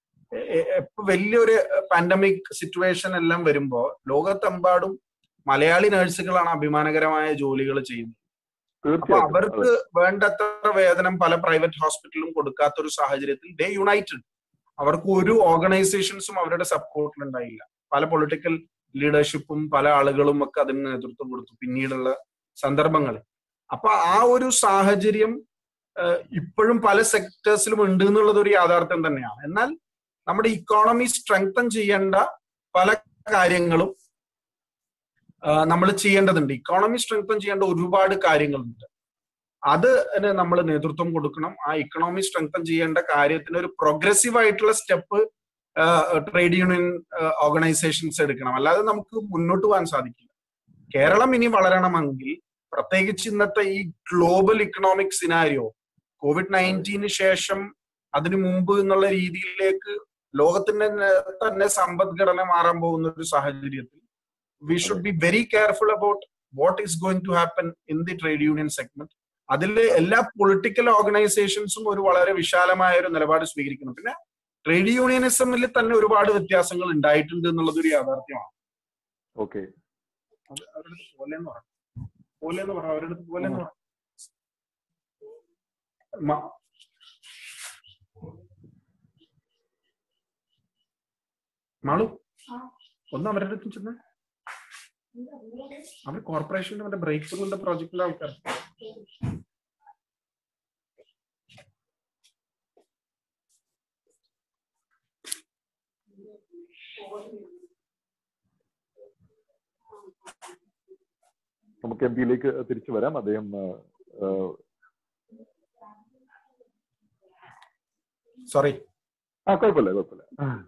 S2: വലിയൊരു പാൻഡമിക് സിറ്റുവേഷൻ എല്ലാം വരുമ്പോ ലോകത്തെമ്പാടും മലയാളി നഴ്സുകളാണ് അഭിമാനകരമായ ജോലികൾ ചെയ്യുന്നത് അപ്പൊ അവർക്ക് വേണ്ടത്ര വേതനം പല പ്രൈവറ്റ് ഹോസ്പിറ്റലും കൊടുക്കാത്ത ഒരു സാഹചര്യത്തിൽ ദേ യുണൈറ്റഡ് അവർക്ക് ഒരു ഓർഗനൈസേഷൻസും അവരുടെ സപ്പോർട്ടിൽ ഉണ്ടായില്ല പല പൊളിറ്റിക്കൽ ലീഡർഷിപ്പും പല ആളുകളും ഒക്കെ അതിന് നേതൃത്വം കൊടുത്തു പിന്നീടുള്ള സന്ദർഭങ്ങളിൽ അപ്പൊ ആ ഒരു സാഹചര്യം ഇപ്പോഴും പല സെക്ടേഴ്സിലും ഉണ്ട് എന്നുള്ളത് ഒരു യാഥാർത്ഥ്യം തന്നെയാണ് എന്നാൽ നമ്മുടെ ഇക്കോണമി സ്ട്രെങ്തൻ ചെയ്യേണ്ട പല കാര്യങ്ങളും നമ്മൾ ചെയ്യേണ്ടതുണ്ട് ഇക്കോണമി സ്ട്രെങ്തൻ ചെയ്യേണ്ട ഒരുപാട് കാര്യങ്ങളുണ്ട് അത് നമ്മൾ നേതൃത്വം കൊടുക്കണം ആ ഇക്കണോമി സ്ട്രെങ്തൻ ചെയ്യേണ്ട കാര്യത്തിന് ഒരു പ്രോഗ്രസീവ് ആയിട്ടുള്ള സ്റ്റെപ്പ് ട്രേഡ് യൂണിയൻ ഓർഗനൈസേഷൻസ് എടുക്കണം അല്ലാതെ നമുക്ക് മുന്നോട്ട് പോകാൻ സാധിക്കില്ല കേരളം ഇനി വളരണമെങ്കിൽ പ്രത്യേകിച്ച് ഇന്നത്തെ ഈ ഗ്ലോബൽ ഇക്കണോമിക് സിനാരിയോ കോവിഡ് നയൻറ്റീന് ശേഷം അതിനു മുമ്പ് എന്നുള്ള രീതിയിലേക്ക് ലോകത്തിന്റെ തന്നെ സമ്പദ്ഘടന മാറാൻ പോകുന്ന ഒരു സാഹചര്യത്തിൽ we should be very careful about what is going to happen in the trade union segment അതിൽ എല്ലാ പൊളിറ്റിക്കൽ ഓർഗനൈസേഷൻസും ഒരു വളരെ വിശാലമായ ഒരു നിലപാട് സ്വീകരിക്കണം പിന്നെ ട്രേഡ് യൂണിയനിസമിൽ തന്നെ ഒരുപാട് വ്യത്യാസങ്ങൾ ഉണ്ടായിട്ടുണ്ട് എന്നുള്ളത് ഒരു യാഥാർത്ഥ്യമാണ്
S1: ഓക്കെ
S2: അവരുടെ പോലെ എന്ന് പറഞ്ഞു പോലെ എന്ന് പറഞ്ഞു അവരുടെ പോലെ എന്ന് പറഞ്ഞു മാളു ഒന്ന് അവരുടെ അടുത്ത് ചെന്ന് അവർ കോർപ്പറേഷന്റെ മറ്റേ ബ്രേക്ക് ത്രൂന്റെ പ്രോജക്റ്റിലെ ആൾക്കാർ
S1: നമുക്ക് എം പിയിലേക്ക് തിരിച്ചു വരാം അദ്ദേഹം
S2: സോറി
S1: ആ കുഴപ്പമില്ല കുഴപ്പമില്ല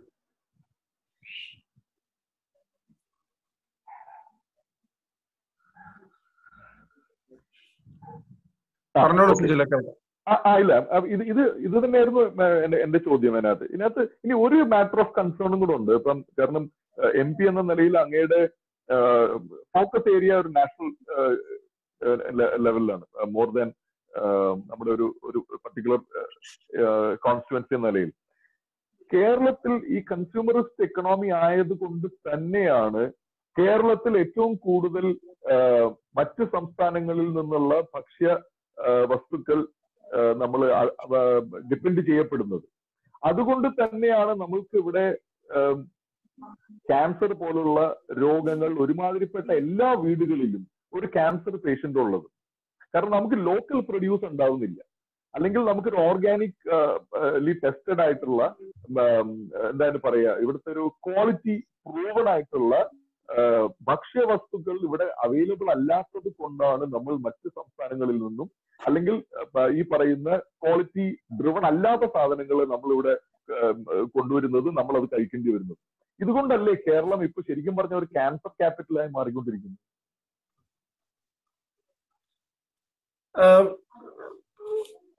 S2: പറഞ്ഞോളൂ സുജിലൊക്കെ
S1: ആ ഇല്ല ഇത് ഇത് ഇത് തന്നെയായിരുന്നു എന്റെ എന്റെ ചോദ്യം അതിനകത്ത് ഇതിനകത്ത് ഇനി ഒരു മാറ്റർ ഓഫ് കൺസേണും കൂടെ ഉണ്ട് ഇപ്പം കാരണം എം പി എന്ന നിലയിൽ അങ്ങയുടെ ഫോക്കസ് ഏരിയ ഒരു നാഷണൽ ലെവലിലാണ് മോർ ദാൻ നമ്മുടെ ഒരു ഒരു പർട്ടിക്കുലർ കോൺസ്റ്റുവൻസി എന്ന നിലയിൽ കേരളത്തിൽ ഈ കൺസ്യൂമറിസ്റ്റ് എക്കണോമി ആയതുകൊണ്ട് തന്നെയാണ് കേരളത്തിൽ ഏറ്റവും കൂടുതൽ മറ്റ് സംസ്ഥാനങ്ങളിൽ നിന്നുള്ള ഭക്ഷ്യ വസ്തുക്കൾ നമ്മൾ ഡിപ്പെൻഡ് ചെയ്യപ്പെടുന്നത് അതുകൊണ്ട് തന്നെയാണ് നമ്മൾക്ക് ഇവിടെ ക്യാൻസർ പോലുള്ള രോഗങ്ങൾ ഒരുമാതിരിപ്പെട്ട എല്ലാ വീടുകളിലും ഒരു ക്യാൻസർ പേഷ്യന്റ് ഉള്ളത് കാരണം നമുക്ക് ലോക്കൽ പ്രൊഡ്യൂസ് ഉണ്ടാവുന്നില്ല അല്ലെങ്കിൽ നമുക്കൊരു ഓർഗാനിക് ടെസ്റ്റഡ് ആയിട്ടുള്ള എന്താണ് പറയാ ഇവിടുത്തെ ഒരു ക്വാളിറ്റി പ്രൂവൺ ആയിട്ടുള്ള ഭക്ഷ്യവസ്തുക്കൾ ഇവിടെ അവൈലബിൾ അല്ലാത്തത് കൊണ്ടാണ് നമ്മൾ മറ്റ് സംസ്ഥാനങ്ങളിൽ നിന്നും അല്ലെങ്കിൽ ഈ പറയുന്ന ക്വാളിറ്റി ഡ്രിവൺ അല്ലാത്ത സാധനങ്ങൾ നമ്മളിവിടെ കൊണ്ടുവരുന്നത് നമ്മൾ അത് കഴിക്കേണ്ടി വരുന്നത് ഇതുകൊണ്ടല്ലേ കേരളം ഇപ്പൊ ശരിക്കും പറഞ്ഞ ഒരു ക്യാൻസർ ക്യാപിറ്റലായി മാറിക്കൊണ്ടിരിക്കുന്നത്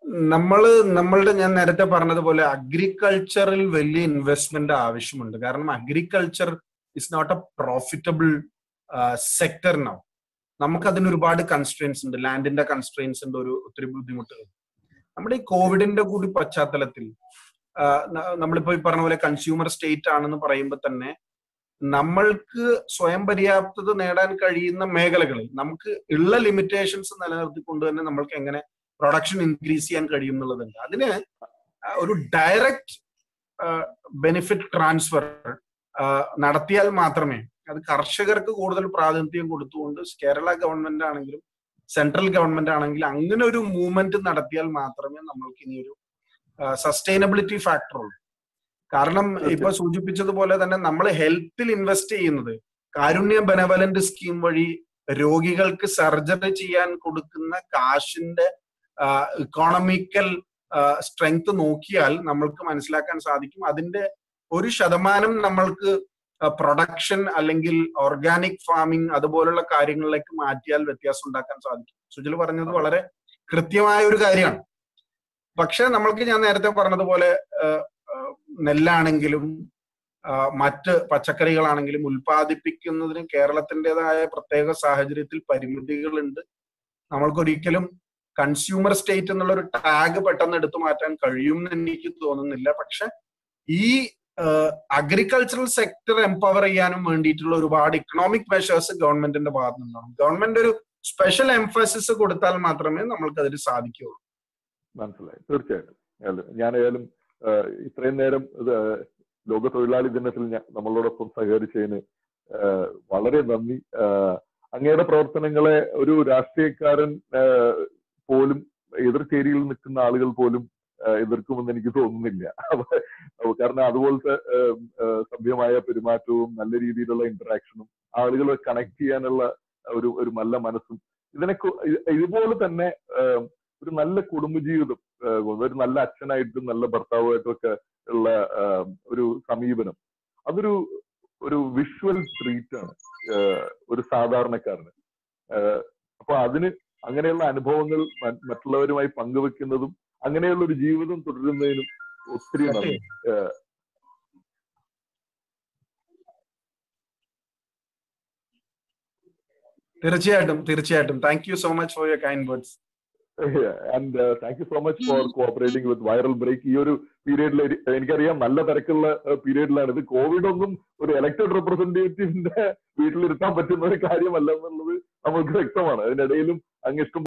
S2: നമ്മള് നമ്മളുടെ ഞാൻ നേരത്തെ പറഞ്ഞതുപോലെ അഗ്രികൾച്ചറിൽ വലിയ ഇൻവെസ്റ്റ്മെന്റ് ആവശ്യമുണ്ട് കാരണം agriculture is not a profitable sector now നമുക്ക് അതിന് ഒരുപാട് കൺസ്ട്രെയിൻസ് ഉണ്ട് ലാൻഡിന്റെ കൺസ്ട്രെയിൻസ് ഉണ്ട് ഒരു ഒത്തിരി ബുദ്ധിമുട്ടുകൾ നമ്മുടെ ഈ കോവിഡിന്റെ കൂടി പശ്ചാത്തലത്തിൽ നമ്മളിപ്പോ ഈ പറഞ്ഞ പോലെ കൺസ്യൂമർ സ്റ്റേറ്റ് ആണെന്ന് പറയുമ്പോൾ തന്നെ നമ്മൾക്ക് സ്വയം പര്യാപ്തത നേടാൻ കഴിയുന്ന മേഖലകളിൽ നമുക്ക് ഉള്ള ലിമിറ്റേഷൻസ് നിലനിർത്തിക്കൊണ്ട് തന്നെ നമ്മൾക്ക് എങ്ങനെ പ്രൊഡക്ഷൻ ഇൻക്രീസ് ചെയ്യാൻ കഴിയും എന്നുള്ളതുണ്ട് അതിന് ഒരു ഡയറക്റ്റ് ബെനിഫിറ്റ് ട്രാൻസ്ഫർ നടത്തിയാൽ മാത്രമേ അത് കർഷകർക്ക് കൂടുതൽ പ്രാതിനിധ്യം കൊടുത്തുകൊണ്ട് കേരള ഗവൺമെന്റ് ആണെങ്കിലും സെൻട്രൽ ഗവൺമെന്റ് ആണെങ്കിലും അങ്ങനെ ഒരു മൂവ്മെന്റ് നടത്തിയാൽ മാത്രമേ നമ്മൾക്ക് ഇനി ഒരു സസ്റ്റൈനബിലിറ്റി ഫാക്ടർ ഉള്ളൂ കാരണം ഇപ്പൊ സൂചിപ്പിച്ചതുപോലെ തന്നെ നമ്മൾ ഹെൽത്തിൽ ഇൻവെസ്റ്റ് ചെയ്യുന്നത് കാരുണ്യ ബെനവലന്റ് സ്കീം വഴി രോഗികൾക്ക് സർജറി ചെയ്യാൻ കൊടുക്കുന്ന കാശിന്റെ ഇക്കോണമിക്കൽ സ്ട്രെങ്ത് നോക്കിയാൽ നമ്മൾക്ക് മനസ്സിലാക്കാൻ സാധിക്കും അതിന്റെ ഒരു ശതമാനം നമ്മൾക്ക് പ്രൊഡക്ഷൻ അല്ലെങ്കിൽ ഓർഗാനിക് ഫാമിംഗ് അതുപോലുള്ള കാര്യങ്ങളിലേക്ക് മാറ്റിയാൽ വ്യത്യാസം ഉണ്ടാക്കാൻ സാധിക്കും സുജിൽ പറഞ്ഞത് വളരെ കൃത്യമായ ഒരു കാര്യമാണ് പക്ഷെ നമ്മൾക്ക് ഞാൻ നേരത്തെ പറഞ്ഞതുപോലെ നെല്ലാണെങ്കിലും മറ്റ് പച്ചക്കറികളാണെങ്കിലും ഉൽപ്പാദിപ്പിക്കുന്നതിന് കേരളത്തിൻ്റെതായ പ്രത്യേക സാഹചര്യത്തിൽ പരിമിതികളുണ്ട് നമ്മൾക്കൊരിക്കലും കൺസ്യൂമർ സ്റ്റേറ്റ് എന്നുള്ള ഒരു ടാഗ് പെട്ടെന്ന് എടുത്തു മാറ്റാൻ കഴിയും എന്ന് എനിക്ക് തോന്നുന്നില്ല പക്ഷെ ഈ അഗ്രികൾച്ചറൽ സെക്ടർ എംപവർ ചെയ്യാനും വേണ്ടിയിട്ടുള്ള ഒരുപാട് ഇക്കണോമിക് മെഷേഴ്സ് ഗവൺമെന്റിന്റെ ഭാഗത്തു നിന്നാണ് ഗവൺമെന്റ് ഒരു സ്പെഷ്യൽ എംഫസിസ് കൊടുത്താൽ മാത്രമേ നമ്മൾക്ക് അതിന് സാധിക്കുകയുള്ളൂ
S1: മനസ്സിലായി തീർച്ചയായിട്ടും ഞാനായാലും ഇത്രയും നേരം ലോക തൊഴിലാളി ദിനത്തിൽ നമ്മളോടൊപ്പം സഹകരിച്ചതിന് വളരെ നന്ദി അങ്ങയുടെ പ്രവർത്തനങ്ങളെ ഒരു രാഷ്ട്രീയക്കാരൻ പോലും എതിർചേരിയിൽ നിൽക്കുന്ന ആളുകൾ പോലും എതിർക്കുമെന്ന് എനിക്ക് തോന്നുന്നില്ല കാരണം അതുപോലത്തെ സഭ്യമായ പെരുമാറ്റവും നല്ല രീതിയിലുള്ള ഇന്ററാക്ഷനും ആളുകളെ കണക്ട് ചെയ്യാനുള്ള ഒരു ഒരു നല്ല മനസ്സും ഇതിനൊക്കെ ഇതുപോലെ തന്നെ ഒരു നല്ല കുടുംബജീവിതം ഒരു നല്ല അച്ഛനായിട്ടും നല്ല ഭർത്താവായിട്ടും ഒക്കെ ഉള്ള ഒരു സമീപനം അതൊരു ഒരു വിഷ്വൽ ട്രീറ്റ് ആണ് ഒരു സാധാരണക്കാരന് അപ്പൊ അതിന് അങ്ങനെയുള്ള അനുഭവങ്ങൾ മറ്റുള്ളവരുമായി പങ്കുവെക്കുന്നതും അങ്ങനെയുള്ള ഒരു ജീവിതം തുടരുന്നതിനും ഒത്തിരി നന്ദി
S2: തീർച്ചയായിട്ടും തീർച്ചയായിട്ടും thank you so much for your kind words
S1: and thank you so much for cooperating with viral break ഈ ഒരു പീരീഡിൽ എനിക്കറിയാം നല്ല തിരക്കുള്ള പീരീഡിലാണ് ഇത് കോവിഡ് ഒന്നും ഒരു എലക്ടഡ് റെപ്രസെന്റേറ്റീവിന്റെ വീട്ടിലിരുത്താൻ പറ്റുന്ന ഒരു കാര്യമല്ല എന്നുള്ളത് നമുക്ക് വ്യക്തമാണ് അതിനിടയിലും അങ്ങ് ഇഷ്ടം